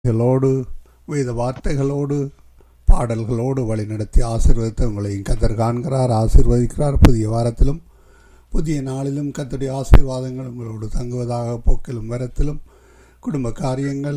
களோடு வேத வார்த்தைகளோடு பாடல்களோடு வழிநடத்தி ஆசீர்வதித்து உங்களையும் கத்தர் காண்கிறார் ஆசீர்வதிக்கிறார் புதிய வாரத்திலும் புதிய நாளிலும் கத்தருடைய ஆசீர்வாதங்கள் உங்களோடு தங்குவதாக போக்கிலும் வரத்திலும் குடும்ப காரியங்கள்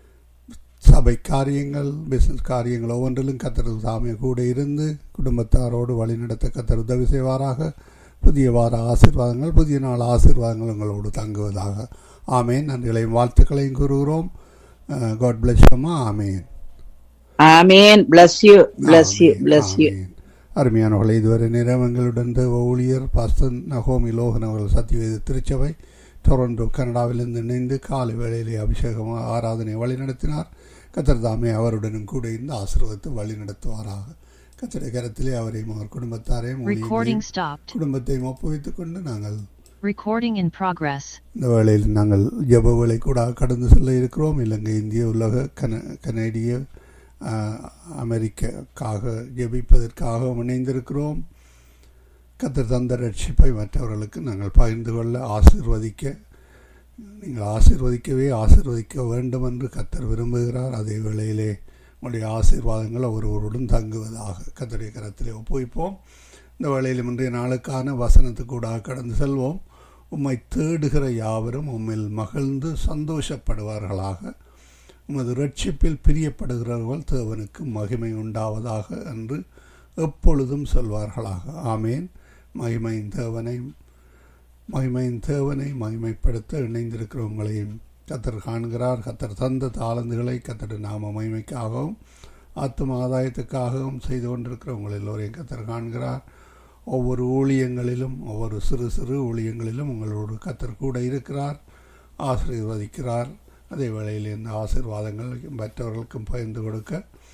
சபை காரியங்கள் பிஸ்னஸ் காரியங்கள் ஒவ்வொன்றிலும் கத்தர் சாமி கூட இருந்து குடும்பத்தாரோடு வழிநடத்த கத்தர் உதவி செய்வாராக புதிய வார ஆசீர்வாதங்கள் புதிய நாள் ஆசீர்வாதங்கள் உங்களோடு தங்குவதாக ஆமேன் நன்றிகளையும் வாழ்த்துக்களையும் கூறுகிறோம் காட் பிளஸ் யூமா amen amen bless you bless you amen, bless you amen. அருமையானவர்களை இதுவரை நேரம் எங்களுடன் தேவ ஊழியர் பாஸ்டர் நகோமி லோகன் அவர்கள் சத்தியவேத திருச்சபை டொரண்டோ கனடாவிலிருந்து இணைந்து காலை வேளையிலே அபிஷேகம் ஆராதனை வழிநடத்தினார் கத்தர் தாமே அவருடனும் கூட இருந்து ஆசீர்வதித்து வழி நடத்துவாராக கத்தரை கரத்திலே அவரையும் அவர் குடும்பத்தாரையும் Recording ஊழியர்களையும், stopped. குடும்பத்தையும் ஒப்புவித்துக் கொண்டு நாங்கள் Recording in progress. இந்த வேளையில் நாங்கள் ஜெப வேலை கூட கடந்து செல்ல இருக்கிறோம் இலங்கை இந்திய உலக கன கனேடிய ஆஹ், அமெரிக்காக்காக ஜெபிப்பதற்காக இணைந்திருக்கிறோம் கத்தர் தந்த ரட்சிப்பை மற்றவர்களுக்கு நாங்கள் பகிர்ந்து கொள்ள ஆசீர்வதிக்க நீங்கள் ஆசீர்வதிக்கவே ஆசீர்வதிக்க வேண்டும் என்று கத்தர் விரும்புகிறார் அதே வேளையிலே உங்களுடைய ஆசீர்வாதங்கள் ஒருவருடன் தங்குவதாக கத்தருடைய கரத்திலே ஒப்புவிப்போம் இந்த வேளையில் இன்றைய நாளுக்கான வசனத்துக்கூடாக கடந்து செல்வோம் உம்மை தேடுகிற யாவரும் உம்மில் மகிழ்ந்து சந்தோஷப்படுவார்களாக உமது ரட்சிப்பில் பிரியப்படுகிறவர்கள் தேவனுக்கு மகிமை உண்டாவதாக என்று எப்பொழுதும் சொல்வார்களாக ஆமேன் மகிமையின் தேவனை மகிமையின் தேவனை மகிமைப்படுத்த இணைந்திருக்கிற உங்களையும் கத்தர் காண்கிறார் கத்தர் தந்த தாளந்துகளை கத்தர் நாம மகிமைக்காகவும் ஆத்தும ஆதாயத்துக்காகவும் செய்து கொண்டிருக்கிற உங்கள் எல்லோரையும் கத்தர் காண்கிறார் ஒவ்வொரு ஊழியங்களிலும் ஒவ்வொரு சிறு சிறு ஊழியங்களிலும் உங்களோடு கத்தர் கூட இருக்கிறார் ஆசீர்வதிக்கிறார் அதே வேளையில் இந்த ஆசீர்வாதங்கள் மற்றவர்களுக்கும் பகிர்ந்து கொடுக்க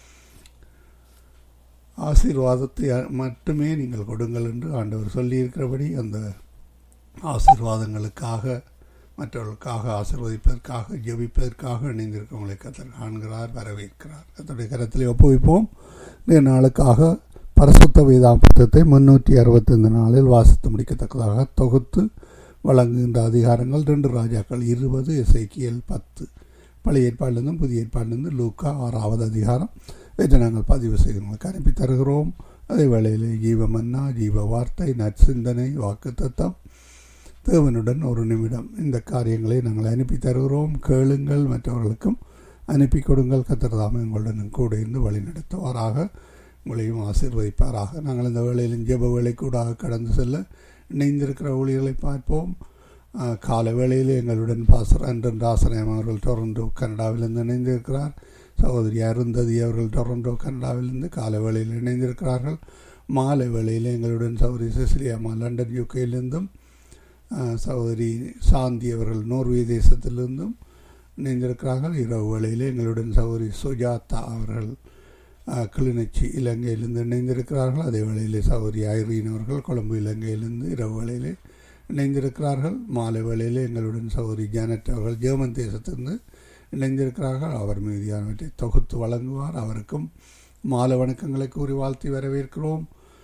ஆசீர்வாதத்தை மட்டுமே நீங்கள் கொடுங்கள் என்று ஆண்டவர் சொல்லியிருக்கிறபடி அந்த ஆசீர்வாதங்களுக்காக மற்றவர்களுக்காக ஆசீர்வதிப்பதற்காக ஜெபிப்பதற்காக இணைந்திருக்கிறவங்களை கத்தர் காண்கிறார் வரவேற்கிறார் கத்தருடைய கரத்திலே ஒப்புவிப்போம் இந்த நாளுக்காக பரசுத்த வேதாம் புத்தகத்தை முன்னூற்றி அறுபத்தைந்து நாளில் வாசித்து முடிக்கத்தக்கதாக தொகுத்து வழங்குகின்ற அதிகாரங்கள் ரெண்டு ராஜாக்கள் இருபது இசைக்கியல் பத்து பழைய ஏற்பாடிலிருந்தும் புதிய ஏற்பாடிலிருந்து லூக்கா ஆறாவது அதிகாரம் இவற்றை நாங்கள் பதிவு செய்கிறவங்களுக்கு அனுப்பி தருகிறோம் அதே வேளையில் ஜீவ மன்னா ஜீவ வார்த்தை நற்சிந்தனை வாக்கு தத்தம் தேவனுடன் ஒரு நிமிடம் இந்த காரியங்களை நாங்கள் அனுப்பி தருகிறோம் கேளுங்கள் மற்றவர்களுக்கும் அனுப்பி கொடுங்கள் கத்திரதாமே உங்களுடன் கூட இருந்து வழி நடத்துவாராக உங்களையும் ஆசீர்வதிப்பாராக நாங்கள் இந்த வேளையிலும் ஜெப வேலை கூட கடந்து செல்ல இணைந்திருக்கிற ஊழியர்களை பார்ப்போம் ஆஹ், காலை வேளையில் எங்களுடன் பாசர் அன்றன் ராசனயம் அவர்கள் டொரண்டோ கனடாவிலிருந்து இணைந்திருக்கிறார் சகோதரி அருந்ததி அவர்கள் டொரண்டோ கனடாவிலிருந்து காலை வேளையில் இணைந்திருக்கிறார்கள் மாலை வேளையில் எங்களுடன் சகோதரி சிசிலியாமா லண்டன் யூகேயிலிருந்தும் ஆஹ், சகோதரி சாந்தி அவர்கள் நோர்வே தேசத்திலிருந்தும் இணைந்திருக்கிறார்கள் இரவு வேளையில் எங்களுடன் சகோதரி சுஜாதா அவர்கள் ஆஹ், கிளிநொச்சி இலங்கையிலிருந்து இணைந்திருக்கிறார்கள் அதே வேளையிலே சகோதரி ஐரீன் அவர்கள் கொழும்பு இலங்கையிலிருந்து இரவு வேளையிலே இணைந்திருக்கிறார்கள் மாலை வேளையிலே எங்களுடன் சகோதரி ஜானட் அவர்கள் ஜெர்மன் தேசத்திலிருந்து இணைந்திருக்கிறார்கள் அவர் மீதியானவற்றை தொகுத்து வழங்குவார் அவருக்கும் மாலை வணக்கங்களை கூறி வாழ்த்தி வரவேற்கிறோம்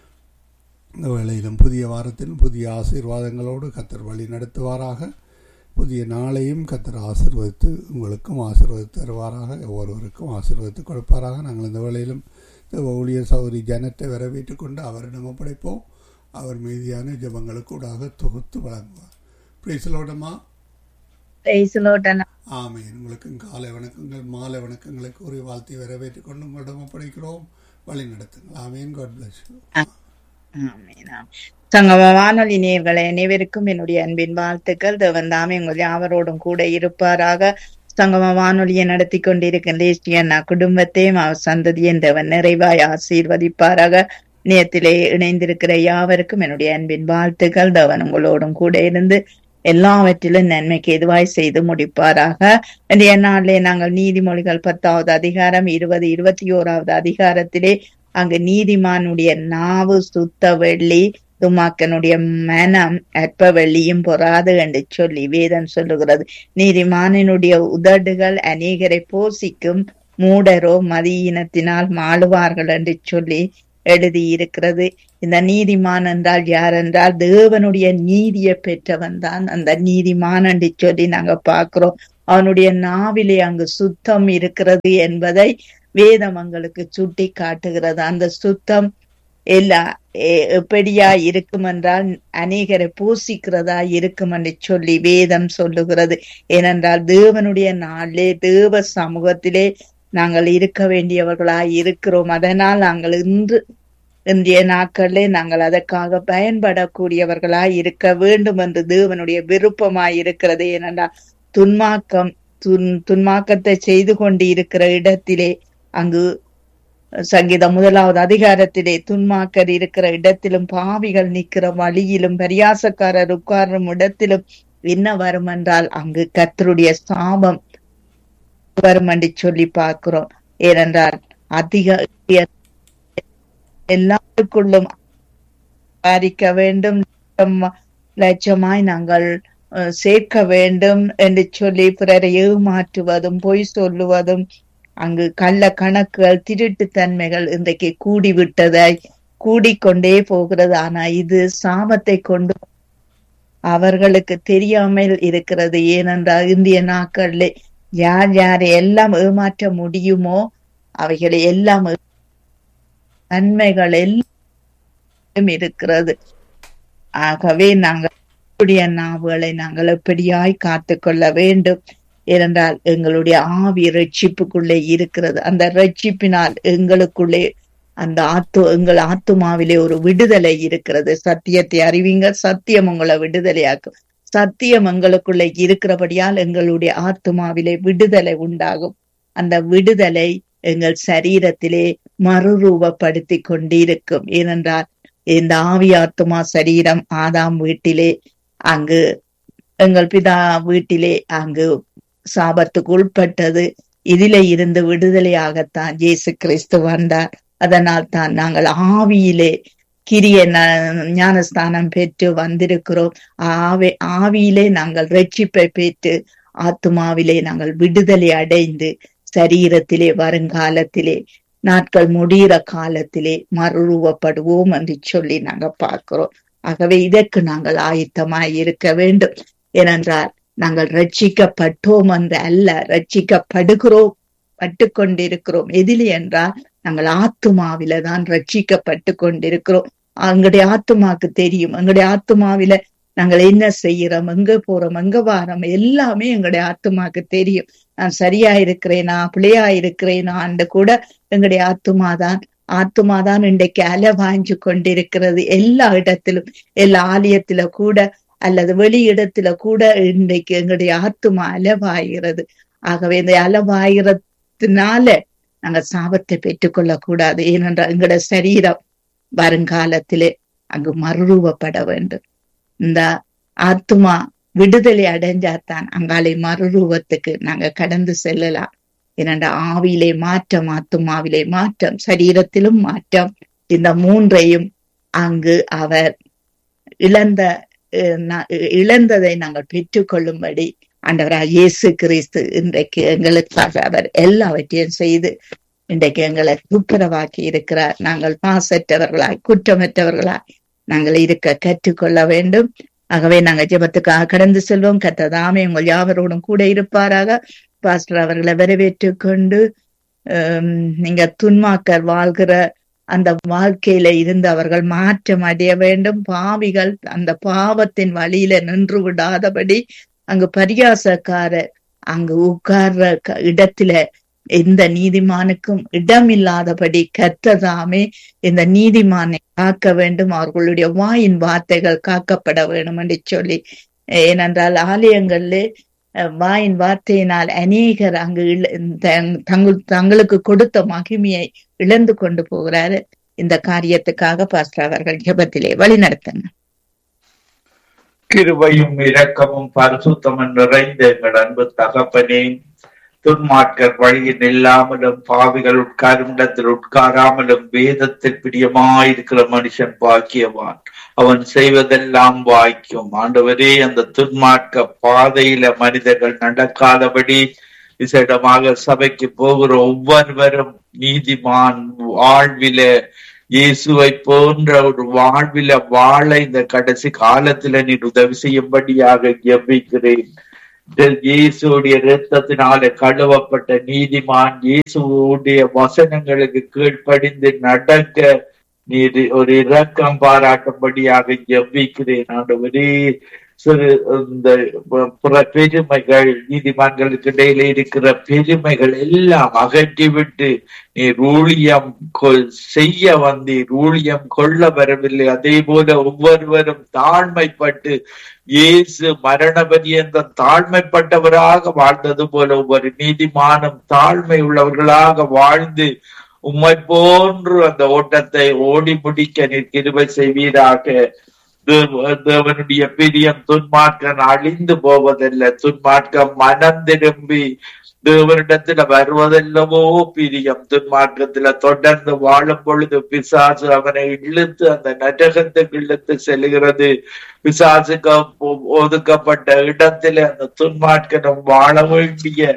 இந்த வேளையிலும் புதிய வாரத்திலும் புதிய ஆசீர்வாதங்களோடு கத்தர் வழி நடத்துவாராக புதிய நாளையும் கத்தர் ஆசீர்வதித்து உங்களுக்கும் ஆசீர்வதித்து தருவாராக ஒவ்வொருவருக்கும் ஆசீர்வதித்து கொடுப்பாராக நாங்கள் இந்த வேளையிலும் தேவ ஊழியர் சௌரி ஜனத்தை வரவேற்றுக் கொண்டு அவரிடம் ஒப்படைப்போம் அவர் மீதியான ஜபங்களுக்கூடாக தொகுத்து வழங்குவார் பிரைசலோடமா Praise the Lord அண்ணா. ஆமேன் உங்களுக்கும் காலை வணக்கங்கள் மாலை வணக்கங்களை கூறி வாழ்த்தி வரவேற்றுக் கொண்டு உங்களிடம் ஒப்படைக்கிறோம் வழி நடத்துங்கள் amen God bless you amen, amen. சங்கம வானொலி நேயர்களே அனைவருக்கும் என்னுடைய அன்பின் வாழ்த்துக்கள் தேவன் தாமே உங்கள் யாவரோடும் கூட இருப்பாராக சங்கம வானொலியை நடத்தி கொண்டிருக்கும் லேஸ்டி அண்ணா குடும்பத்தையும் அவர் சந்ததியும் தேவன் நிறைவாய் ஆசீர்வதிப்பாராக நேயத்திலே இணைந்திருக்கிற யாவருக்கும் என்னுடைய அன்பின் வாழ்த்துக்கள் தேவன் உங்களோடும் கூட இருந்து எல்லாவற்றிலும் நன்மைக்கு எதுவாய் செய்து முடிப்பாராக இன்றைய நாளிலே நாங்கள் நீதிமொழிகள் பத்தாவது அதிகாரம் இருபது இருபத்தி ஓராவது அதிகாரத்திலே அங்கு நீதிமானுடைய நாவு சுத்த வெள்ளி துமாக்கனுடைய மனம் அற்ப வெள்ளியும் பொறாது என்று சொல்லி வேதம் சொல்லுகிறது நீதிமானினுடைய உதடுகள் அநேகரை போசிக்கும் மூடரோ மதியினத்தினால் மாளுவார்கள் என்று சொல்லி எழுதியிருக்கிறது இந்த நீதிமான் என்றால் யார் என்றால் தேவனுடைய நீதியை பெற்றவன் தான் அந்த நீதிமான் என்று சொல்லி நாங்க பார்க்கிறோம் அவனுடைய நாவிலே அங்கு சுத்தம் இருக்கிறது என்பதை வேதம் எங்களுக்கு சுட்டி காட்டுகிறது அந்த சுத்தம் எல்லா எ- எப்படியா இருக்கும் என்றால் அநேகரை பூசிக்கிறதா இருக்கும் என்று சொல்லி வேதம் சொல்லுகிறது ஏனென்றால் தேவனுடைய நாளிலே தேவ சமூகத்திலே நாங்கள் இருக்க வேண்டியவர்களாய் இருக்கிறோம் அதனால் நாங்கள் இன்று இன்றைய நாட்களிலே நாங்கள் அதற்காக பயன்படக்கூடியவர்களாய் இருக்க வேண்டும் என்று தேவனுடைய விருப்பமாய் இருக்கிறது ஏனென்றால் துன்மாக்கம் துன் துன்மாக்கத்தை செய்து கொண்டு இருக்கிற இடத்திலே அங்கு சங்கீதம் முதலாவது அதிகாரத்திலே துன்மாக்கர் இருக்கிற இடத்திலும் பாவிகள் நிற்கிற வழியிலும் பரியாசக்காரர் உட்காரும் இடத்திலும் என்ன வரும் என்றால் அங்கு கர்த்தருடைய சாபம் வரும் என்று சொல்லி பார்க்கிறோம் ஏனென்றால் அதிக எல்லாருக்குள்ளும் பாதிக்க வேண்டும் லட்சமா- லட்சமாய் நாங்கள் அஹ், சேர்க்க வேண்டும் என்று சொல்லி பிறரை ஏமாற்றுவதும் பொய் சொல்லுவதும் அங்கு கள்ள கணக்குகள் திருட்டுத்தன்மைகள் இன்றைக்கு கூடிவிட்டதாய் கூடிக்கொண்டே போகிறது ஆனா இது சாபத்தை கொண்டு அவர்களுக்கு தெரியாமல் இருக்கிறது ஏனென்றால் இந்திய நாட்களிலே யார் யாரை எல்லாம் ஏமாற்ற முடியுமோ அவைகளை எல்லாம் ஏ- நன்மைகள் எல்லாம் இருக்கிறது ஆகவே நாங்கள் நம்முடைய நாவுகளை நாங்கள் எப்படியாய் காத்து கொள்ள வேண்டும் ஏனென்றால் எங்களுடைய ஆவி ரட்சிப்புக்குள்ளே இருக்கிறது அந்த ரட்சிப்பினால் எங்களுக்குள்ளே அந்த ஆத்து எங்கள் ஆத்துமாவிலே ஒரு விடுதலை இருக்கிறது சத்தியத்தை அறிவிங்க சத்தியம் உங்களை விடுதலையாக்கும் சத்தியம் எங்களுக்குள்ளே இருக்கிறபடியால் எங்களுடைய ஆத்துமாவிலே விடுதலை உண்டாகும் அந்த விடுதலை எங்கள் சரீரத்திலே மறுரூபப்படுத்தி கொண்டிருக்கும் ஏனென்றால் இந்த ஆவி ஆத்துமா சரீரம் ஆதாம் வீட்டிலே அங்கு எங்கள் பிதா வீட்டிலே அங்கு சாபத்துக்கு உட்பட்டது இதிலே இருந்து விடுதலையாகத்தான் இயேசு கிறிஸ்து வந்தார் அதனால் தான் நாங்கள் ஆவியிலே கிரிய ந- ஞானஸ்தானம் பெற்று வந்திருக்கிறோம் ஆவி ஆவியிலே நாங்கள் ரட்சிப்பை பெற்று ஆத்துமாவிலே நாங்கள் விடுதலை அடைந்து சரீரத்திலே வருங்காலத்திலே நாட்கள் முடிகிற காலத்திலே மறுரூபப்படுவோம் என்று சொல்லி நாங்க பார்க்கிறோம் ஆகவே இதற்கு நாங்கள் ஆயத்தமாய் இருக்க வேண்டும் ஏனென்றால் நாங்கள் ரட்சிக்கப்பட்டோம் என்று அல்ல ரட்சிக்கப்படுகிறோம் பட்டு கொண்டிருக்கிறோம் எதிலே என்றால் நாங்கள் ஆத்துமாவில தான் ரட்சிக்கப்பட்டு கொண்டிருக்கிறோம் எங்களுடைய ஆத்துமாக்கு தெரியும் எங்களுடைய ஆத்துமாவில நாங்கள் என்ன செய்யறோம் எங்க போறோம் எங்க வாரோம் எல்லாமே எங்களுடைய ஆத்துமாக்கு தெரியும் நான் சரியா இருக்கிறேனா பிள்ளையா இருக்கிறேனா அந்த கூட எங்களுடைய ஆத்துமாதான் ஆத்துமாதான் இன்றைக்கு அலை வாய்ஞ்சு கொண்டிருக்கிறது எல்லா இடத்திலும் எல்லா ஆலயத்தில கூட அல்லது வெளி இடத்துல கூட இன்றைக்கு எங்களுடைய ஆத்துமா அலவாகிறது ஆகவே இந்த அலவாயிரத்தினால நாங்க சாபத்தை பெற்றுக்கொள்ள கூடாது ஏனென்றால் எங்களுடைய சரீரம் வருங்காலத்திலே அங்கு மறுரூபப்பட வேண்டும் இந்த ஆத்துமா விடுதலை அடைஞ்சாதான் அங்காலை மறுரூபத்துக்கு நாங்க கடந்து செல்லலாம் இரண்ட ஆவியிலே மாற்றம் ஆத்துமாவிலே மாற்றம் சரீரத்திலும் மாற்றம் இந்த மூன்றையும் அங்கு அவர் இழந்த அஹ், நா- இழந்ததை நாங்கள் பெற்றுக்கொள்ளும்படி ஆண்டவராக இயேசு கிறிஸ்து இன்றைக்கு எங்களுக்காக அவர் எல்லாவற்றையும் செய்து இன்றைக்கு எங்களை துப்புரவாக்கி இருக்கிறார் நாங்கள் மாசற்றவர்களாய் குற்றமற்றவர்களாய் நாங்கள் இருக்க கற்றுக்கொள்ள வேண்டும் ஆகவே நாங்கள் ஜெபத்துக்காக கடந்து செல்வோம் கத்ததாமே உங்கள் யாவரோடும் கூட இருப்பாராக பாஸ்டர் அவர்களை வரவேற்றுக் கொண்டு ஹம், நீங்க துன்மாக்கர் வாழ்கிற அந்த வாழ்க்கையில இருந்து அவர்கள் மாற்றம் அடைய வேண்டும் பாவிகள் அந்த பாவத்தின் வழியில நின்று விடாதபடி அங்கு பரியாசக்காரர் அங்கு உட்கார்ற க- இடத்துல எந்த நீதிமானுக்கும் இடமில்லாதபடி கத்ததாமே இந்த நீதிமானை காக்க வேண்டும் அவர்களுடைய வாயின் வார்த்தைகள் காக்கப்பட வேண்டும் என்று சொல்லி ஏனென்றால் ஆலயங்களிலே அஹ், வாயின் வார்த்தையினால் அநேகர் அங்கு இழ- தங்- தங்கள் தங்களுக்கு கொடுத்த மகிமையை இழந்து கொண்டு போகிறாரு இந்த காரியத்துக்காக பாஸ்டர் அவர்கள் ஜெபத்திலே வழி நடத்துங்க கிருபையும் இரக்கமும் பரிசுத்தமும் நிறைந்த எங்கள் அன்பு தகப்பனே துன்மார்க்கர் வழியில் இல்லாமலும் பாவிகள் உட்காரும் இடத்தில் உட்காராமலும் வேதத்தில் பிரியமாயிருக்கிற மனுஷன் பாக்கியவான் அவன் செய்வதெல்லாம் வாய்க்கும் ஆண்டவரே அந்த துன்மார்க்க பாதையில மனிதர்கள் நடக்காதபடி விசேடமாக சபைக்கு போகிற ஒவ்வொருவரும் நீதிமான் வாழ்வில இயேசுவை போன்ற ஒரு வாழ்வில வாழ இந்த கடைசி காலத்துல நீ உதவி செய்யும்படியாக ஜெபிக்கிறேன் இயேசுடைய இரத்தத்தினால கழுவப்பட்ட நீதிமான் இயேசுடைய வசனங்களுக்கு கீழ்ப்படிந்து நடக்க நீர் ஒரு இரக்கம் பாராட்டும்படியாக ஜெபிக்கிறேன் ஆண்டவரே சிறு இந்த புற பெருமைகள் நீதிமான்களுக்கு இடையில இருக்கிற பெருமைகள் எல்லாம் அகற்றிவிட்டு நீர் ஊழியம் கொள் செய்ய வந்தீர் ஊழியம் கொள்ள வரவில்லை அதே போல ஒவ்வொருவரும் தாழ்மைப்பட்டு இயேசு மரண பரியந்தம் தாழ்மைப்பட்டவராக வாழ்ந்தது போல ஒவ்வொரு நீதிமானும் தாழ்மை உள்ளவர்களாக வாழ்ந்து உம்மை போன்று அந்த ஓட்டத்தை ஓடி முடிக்க நீர் கிருபை செய்வீராக தேவ- தேவனுடைய பிரியம் துன்மார்க்கன் அழிந்து போவதல்ல துன்மார்க்கம் மனம் திரும்பி தேவனிடத்துல வருவதெல்லவோ பிரியம் துன்மார்க்கத்துல தொடர்ந்து வாழும் பொழுது பிசாசு அவனை இழுத்து அந்த நரகத்துக்கு இழுத்து செல்கிறது பிசாசுக்கு ஒ- ஒதுக்கப்பட்ட இடத்துல அந்த துன்மார்க்கனும் வாழ வேண்டிய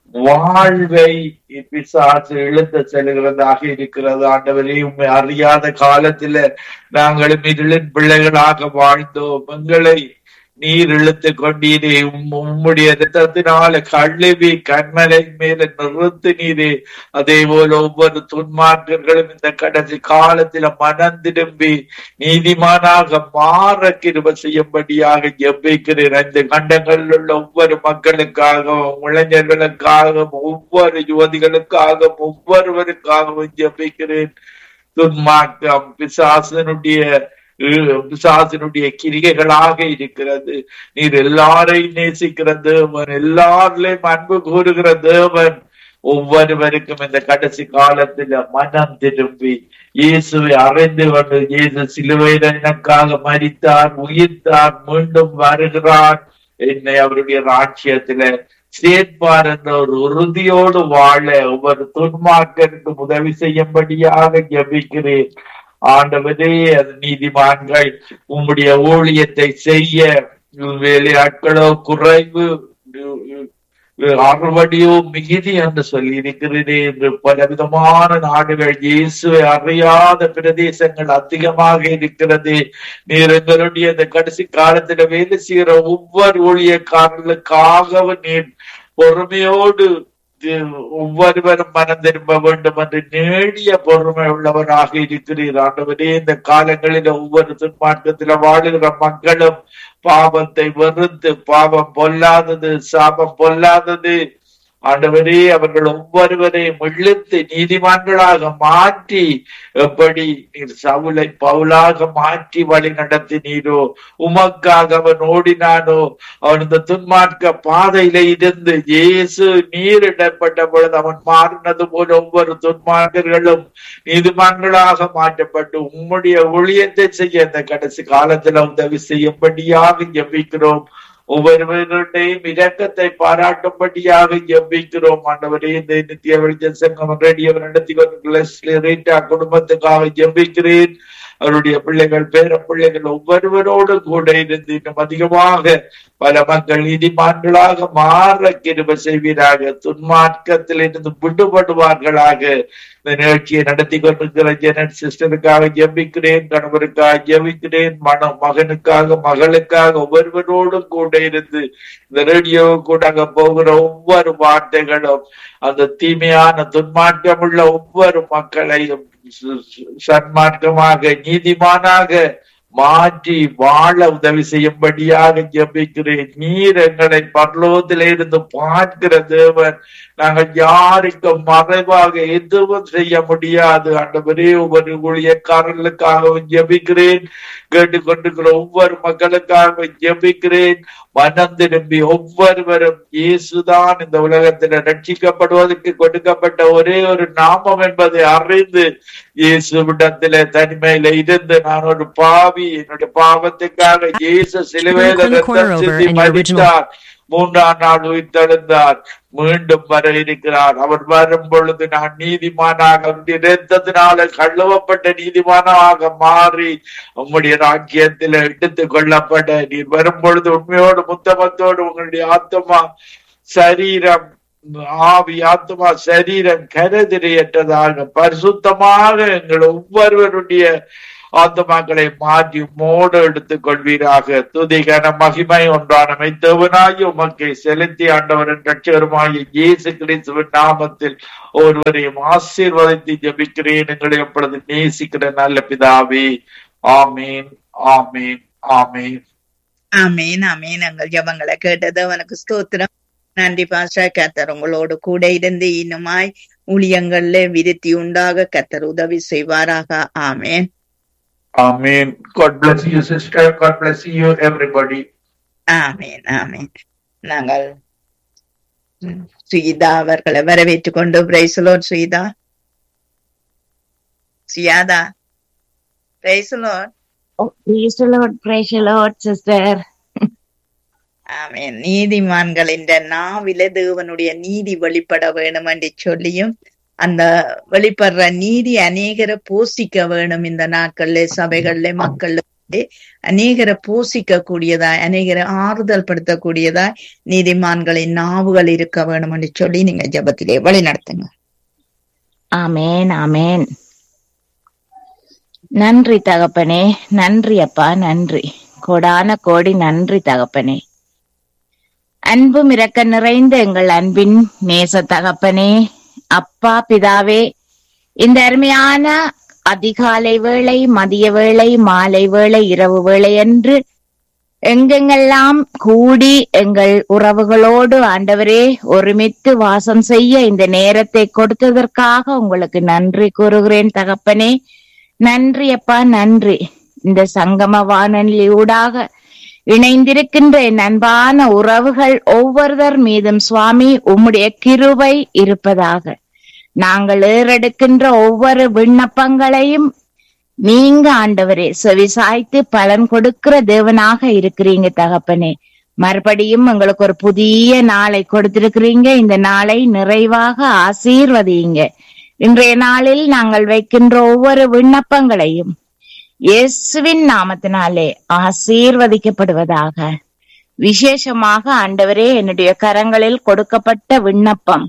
வாழ்வை பிசாசு இழுத்து செல்கிறதாக இருக்கிறது ஆண்டவரே உண்மை அறியாத காலத்துல நாங்களும் இருளின் பிள்ளைகளாக வாழ்ந்தோம் எங்களை நீர் இழுத்து கொண்டீரே உம்- உம்முடைய ரத்தத்தினால கழுவி கண்மலை மேல நிறுத்து நீரே அதே போல ஒவ்வொரு துன்மார்க்கர்களும் இந்த கடைசி காலத்துல மனம் திரும்பி நீதிமானாக மாற கிருப செய்யும்படியாக ஜெபிக்கிறேன் இந்த கண்டங்களில் உள்ள ஒவ்வொரு மக்களுக்காகவும் இளைஞர்களுக்காகவும் ஒவ்வொரு யுவதிகளுக்காகவும் ஒவ்வொருவருக்காகவும் ஜெபிக்கிறேன் துன்மார்க்கம் பிசாசனுடைய அஹ், பிசாசினுடைய கிரிகைகளாக இருக்கிறது நீர் எல்லாரையும் நேசிக்கிற தேவன் எல்லாரிலையும் அன்பு கூறுகிற தேவன் ஒவ்வொருவருக்கும் இந்த கடைசி காலத்துல மனம் திரும்பி இயேசுவை அறிந்து கொண்டு இயேசு சிலுவையில எனக்காக மரித்தார் உயிர்த்தார் மீண்டும் வருகிறார் என்னை அவருடைய ராட்சியத்துல சேர்ப்பார் என்ற ஒரு உறுதியோடு வாழ ஒவ்வொரு துன்மார்க்கருக்கு உதவி செய்யும்படியாக ஜெபிக்கிறேன் ஆண்டவரே அது நீதிமான்கள் உம்முடைய ஊழியத்தை செய்ய வேலையாட்களோ குறைவு அறுவடையோ மிகுதி என்று சொல்லி இருக்கிறதே என்று பலவிதமான நாடுகள் இயேசுவை அறியாத பிரதேசங்கள் அதிகமாக இருக்கிறது நீர் எங்களுடைய இந்த கடைசி காலத்துல வேலை செய்கிற ஒவ்வொரு ஊழியக்காரர்களுக்காகவும் நீர் பொறுமையோடு ஒவ்வொருவரும் மனம் திரும்ப வேண்டும் என்று நேடிய பொறுமை உள்ளவராக இருக்கிறீர் ஆண்டவரே இந்த காலங்களில் ஒவ்வொரு துன்மார்க்கத்தில வாழுகிற மக்களும் பாவத்தை வெறுத்து பாவம் பொல்லாதது சாபம் பொல்லாதது ஆண்டவரே அவர்கள் ஒவ்வொருவரையும் இழுத்து நீதிமான்களாக மாற்றி எப்படி நீர் சவுளை பவுலாக மாற்றி வழி நடத்தினீரோ உமக்காக அவன் ஓடினானோ அவன் இந்த துன்மார்க்க பாதையில இருந்து இயேசு நீர் இடப்பட்ட பொழுது அவன் மாறினது போல ஒவ்வொரு துன்மார்க்கர்களும் நீதிமான்களாக மாற்றப்பட்டு உம்முடைய ஊழியத்தை செய்ய இந்த கடைசி காலத்துல உதவி செய்யும்படியாக ஜெபிக்கிறோம் ஒவ்வொருவருடையும் இரக்கத்தை பாராட்டும்படியாக ஜெபிக்கிறோம் ஆண்டவரே இந்த நித்திய வெளிச்ச சங்கம் ரேடியோ நடத்தி கொண்டு ரீட்டா குடும்பத்துக்காக ஜெபிக்கிறேன் அவருடைய பிள்ளைகள் பேர பிள்ளைகள் ஒவ்வொருவரோடு கூட இருந்து இன்னும் அதிகமாக பல மக்கள் நீதிமான்களாக மாற கிருப செய்வீராக துன்மார்க்கத்தில் இருந்து விடுபடுவார்களாக இந்த நிகழ்ச்சியை நடத்தி கொண்டிருக்கிற ஜெனட் சிஸ்டருக்காக ஜெபிக்கிறேன் கணவருக்காக ஜெபிக்கிறேன் மன மகனுக்காக மகளுக்காக ஒவ்வொருவரோடும் கூட இருந்து இந்த ரேடியோ கூட அங்க போகிற ஒவ்வொரு வார்த்தைகளும் அந்த தீமையான துன்மார்க்கம் உள்ள ஒவ்வொரு மக்களையும் சன்மார்க்கமாக நீதிமானாக மாற்றி வாழ உதவி செய்யும்படியாக ஜெபிக்கிறேன் நீர் எங்களை பரலோகத்திலே இருந்து பார்க்கிற தேவன் நாங்கள் யாருக்கும் மறைவாக எதுவும் செய்ய முடியாது ஆண்டவரே ஒவ்வொரு ஊழியக்காரர்களுக்காகவும் ஜெபிக்கிறேன் கேட்டுக்கொண்டிருக்கிற ஒவ்வொரு மக்களுக்காகவும் ஜெபிக்கிறேன் மனம் திரும்பி ஒவ்வொருவரும் இயேசுதான் இந்த உலகத்துல ரட்சிக்கப்படுவதற்கு கொடுக்கப்பட்ட ஒரே ஒரு நாமம் என்பதை அறிந்து இயேசுவிடத்துல தனிமையில இருந்து நான் ஒரு பாவி என்னுடைய பாவத்துக்காக இயேசு சிலுவையில Turn the corner ரத்தம் over சிந்தி in your original- மரித்தார் மூன்றாம் நாள் உயிர்த்தெழுந்தார் மீண்டும் வர இருக்கிறார் அவர் வரும் பொழுது நான் நீதிமானாக அவருடைய இரத்தத்தினால கழுவப்பட்ட நீதிமானாக மாறி உம்முடைய ராஜ்யத்தில் எடுத்துக் கொள்ளப்பட நீர் வரும் பொழுது உண்மையோடு முத்தமத்தோடு உங்களுடைய ஆத்மா சரீரம் ஆவி ஆத்மா சரீரம் கருதிரையற்றதாக பரிசுத்தமாக எங்கள் ஒவ்வொருவருடைய ஆத்மாக்களை மாற்றி மோடு எடுத்துக் கொள்வீராக துதிகன மகிமை ஒன்றான மெத்தவனாய் உமக்கை செலுத்தி ஆண்டவரின் ரட்சகருமாய இயேசு கிறிஸ்துவின் நாமத்தில் ஒருவரையும் ஆசீர்வதித்து ஜெபிக்கிறேன் எங்களை எப்பொழுது நேசிக்கிற நல்ல பிதாவே ஆமீன் ஆமீன் ஆமீன் ஆமேன் ஆமேன் எங்கள் ஜபங்களை கேட்டது அவனுக்கு ஸ்தோத்திரம் நன்றி பாஷா கத்தர் உங்களோடு கூட இருந்து இன்னுமாய் ஊழியங்கள்ல விருத்தி உண்டாக கத்தர் உதவி செய்வாராக ஆமேன் ஆமீன் God bless you sister God bless you everybody ஆமேன் ஆமேன் நாங்கள் ம், சுகிதா அவர்களை வரவேற்றுக் கொண்டு பிரைசலோட் Sugitha சுயாதா பிரைசலோட் Oh, praise the Lord, praise the Lord, sister. ஆமென் நீதிமான்களின் நாவில தேவனுடைய நீதி வெளிப்பட வேணும் என்று சொல்லியும் அந்த வெளிப்படுற நீதி அநேகரை போஷிக்க வேணும் இந்த நாட்கள்ல சபைகள்ல மக்கள்ல அநேகரை போஷிக்க கூடியதாய் அநேகரை ஆறுதல் படுத்தக்கூடியதாய் நீதிமான்களின் நாவுகள் இருக்க வேணும் என்று சொல்லி நீங்க ஜெபத்திலே வழி நடத்துங்க ஆமேன் ஆமேன் நன்றி தகப்பனே நன்றி அப்பா நன்றி கோடான கோடி நன்றி தகப்பனே அன்பும் இரக்க நிறைந்த எங்கள் அன்பின் நேச தகப்பனே அப்பா பிதாவே இந்த அருமையான அதிகாலை வேளை மதிய வேளை மாலை வேளை இரவு வேளை என்று எங்கெங்கெல்லாம் கூடி எங்கள் உறவுகளோடு ஆண்டவரே ஒருமித்து வாசம் செய்ய இந்த நேரத்தை கொடுத்ததற்காக உங்களுக்கு நன்றி கூறுகிறேன் தகப்பனே நன்றி அப்பா நன்றி இந்த சங்கம வானொலியூடாக இணைந்திருக்கின்ற என் அன்பான உறவுகள் ஒவ்வொருவர் மீதும் சுவாமி உம்முடைய கிருபை இருப்பதாக நாங்கள் ஏறெடுக்கின்ற ஒவ்வொரு விண்ணப்பங்களையும் நீங்க ஆண்டவரே செவிசாய்த்து பலன் கொடுக்கிற தேவனாக இருக்கிறீங்க தகப்பனே மறுபடியும் எங்களுக்கு ஒரு புதிய நாளை கொடுத்திருக்கிறீங்க இந்த நாளை நிறைவாக ஆசீர்வதியுங்க இன்றைய நாளில் நாங்கள் வைக்கின்ற ஒவ்வொரு விண்ணப்பங்களையும் இயேசுவின் நாமத்தினாலே ஆசீர்வதிக்கப்படுவதாக விசேஷமாக ஆண்டவரே என்னுடைய கரங்களில் கொடுக்கப்பட்ட விண்ணப்பம்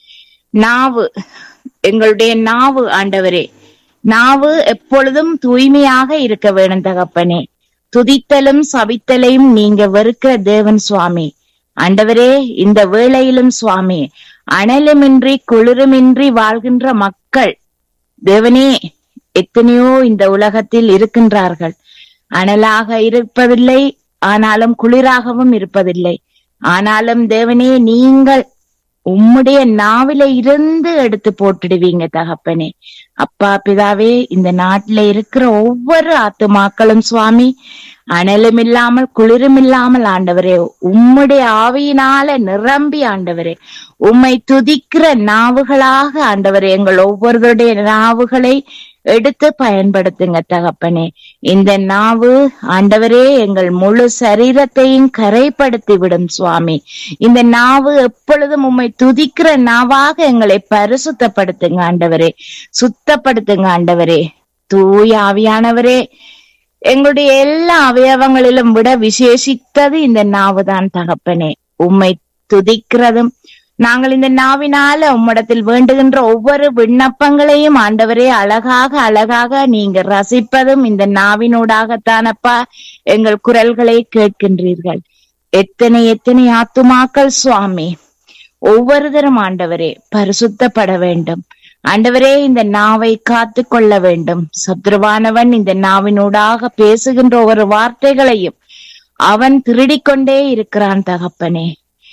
நாவு எங்களுடைய நாவு ஆண்டவரே நாவு எப்பொழுதும் தூய்மையாக இருக்க வேணும் தகப்பனே துதித்தலும் சபித்தலையும் நீங்க வெறுக்கிற தேவன் சுவாமி ஆண்டவரே இந்த வேளையிலும் சுவாமி அனலுமின்றி குளிருமின்றி வாழ்கின்ற மக்கள் தேவனே எத்தனையோ இந்த உலகத்தில் இருக்கின்றார்கள் அனலாக இருப்பதில்லை ஆனாலும் குளிராகவும் இருப்பதில்லை ஆனாலும் தேவனே நீங்கள் உம்முடைய நாவில இருந்து எடுத்து போட்டுடுவீங்க தகப்பனே அப்பா பிதாவே இந்த நாட்டில இருக்கிற ஒவ்வொரு ஆத்துமாக்களும் சுவாமி அனலும் இல்லாமல் குளிரும் இல்லாமல் ஆண்டவரே உம்முடைய ஆவியினால நிரம்பி ஆண்டவரே உம்மை துதிக்கிற நாவுகளாக ஆண்டவரே எங்கள் ஒவ்வொருவருடைய நாவுகளை எடுத்து பயன்படுத்துங்க தகப்பனே இந்த நாவு ஆண்டவரே எங்கள் முழு சரீரத்தையும் கரைப்படுத்தி விடும் சுவாமி இந்த நாவு எப்பொழுதும் உம்மை துதிக்கிற நாவாக எங்களை பரிசுத்தப்படுத்துங்க ஆண்டவரே சுத்தப்படுத்துங்க ஆண்டவரே தூய ஆவியானவரே எங்களுடைய எல்லா அவயவங்களிலும் விட விசேஷித்தது இந்த நாவுதான் தகப்பனே உம்மை துதிக்கிறதும் நாங்கள் இந்த நாவினால உம்மிடத்தில் வேண்டுகின்ற ஒவ்வொரு விண்ணப்பங்களையும் ஆண்டவரே அழகாக அழகாக நீங்க ரசிப்பதும் இந்த நாவினூடாகத்தானப்பா எங்கள் குரல்களை கேட்கின்றீர்கள் எத்தனை எத்தனை ஆத்துமாக்கள் சுவாமி ஒவ்வொருத்தரும் ஆண்டவரே பரிசுத்தப்பட வேண்டும் ஆண்டவரே இந்த நாவை காத்து கொள்ள வேண்டும் சத்ருவானவன் இந்த நாவினூடாக பேசுகின்ற ஒவ்வொரு வார்த்தைகளையும் அவன் திருடிக்கொண்டே இருக்கிறான் தகப்பனே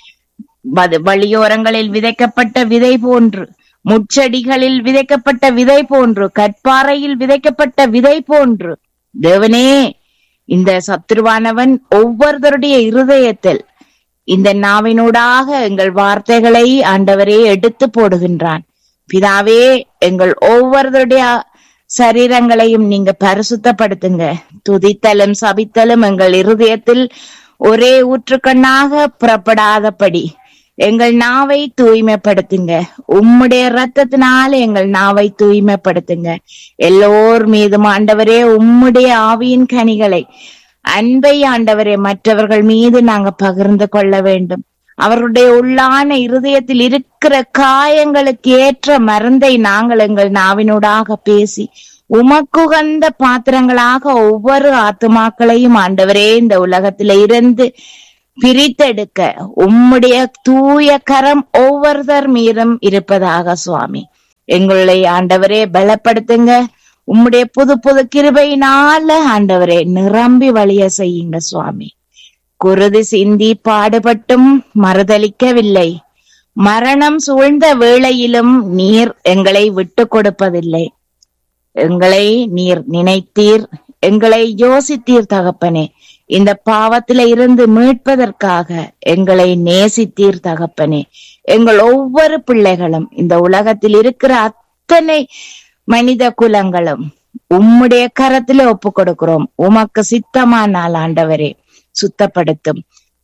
வத- வழியோரங்களில் விதைக்கப்பட்ட விதை போன்று முச்செடிகளில் விதைக்கப்பட்ட விதை போன்று கற்பாறையில் விதைக்கப்பட்ட விதை போன்று தேவனே இந்த சத்துருவானவன் ஒவ்வொருத்தருடைய இருதயத்தில் இந்த நாவினூடாக எங்கள் வார்த்தைகளை ஆண்டவரே எடுத்து போடுகின்றான் பிதாவே எங்கள் ஒவ்வொருத்தருடைய சரீரங்களையும் நீங்க பரிசுத்தப்படுத்துங்க துதித்தலும் சபித்தலும் எங்கள் இருதயத்தில் ஒரே ஊற்றுக்கண்ணாக புறப்படாதபடி எங்கள் நாவை தூய்மைப்படுத்துங்க உம்முடைய ரத்தத்தினால எங்கள் நாவை தூய்மைப்படுத்துங்க எல்லோர் மீதும் ஆண்டவரே உம்முடைய ஆவியின் கனிகளை அன்பை ஆண்டவரே மற்றவர்கள் மீது நாங்க பகிர்ந்து கொள்ள வேண்டும் அவருடைய உள்ளான இருதயத்தில் இருக்கிற காயங்களுக்கு ஏற்ற மருந்தை நாங்கள் எங்கள் நாவினூடாக பேசி உமக்குகந்த பாத்திரங்களாக ஒவ்வொரு ஆத்துமாக்களையும் ஆண்டவரே இந்த உலகத்தில இருந்து பிரித்தெடுக்க உம்முடைய தூய கரம் ஒவ்வொருத்தர் மீதும் இருப்பதாக சுவாமி எங்களை ஆண்டவரே பலப்படுத்துங்க உம்முடைய புது புது கிருபையினால ஆண்டவரே நிரம்பி வழிய செய்யுங்க சுவாமி குருதி சிந்தி பாடுபட்டும் மறுதலிக்கவில்லை மரணம் சூழ்ந்த வேளையிலும் நீர் எங்களை விட்டு கொடுப்பதில்லை எங்களை நீர் நினைத்தீர் எங்களை யோசித்தீர் தகப்பனே இந்த பாவத்தில இருந்து மீட்பதற்காக எங்களை நேசித்தீர் தகப்பனே எங்கள் ஒவ்வொரு பிள்ளைகளும் இந்த உலகத்தில் இருக்கிற அத்தனை மனித குலங்களும் உம்முடைய கரத்தில ஒப்பு கொடுக்கிறோம் உமக்கு சித்தமானால் ஆண்டவரே சுத்தப்படுத்தும்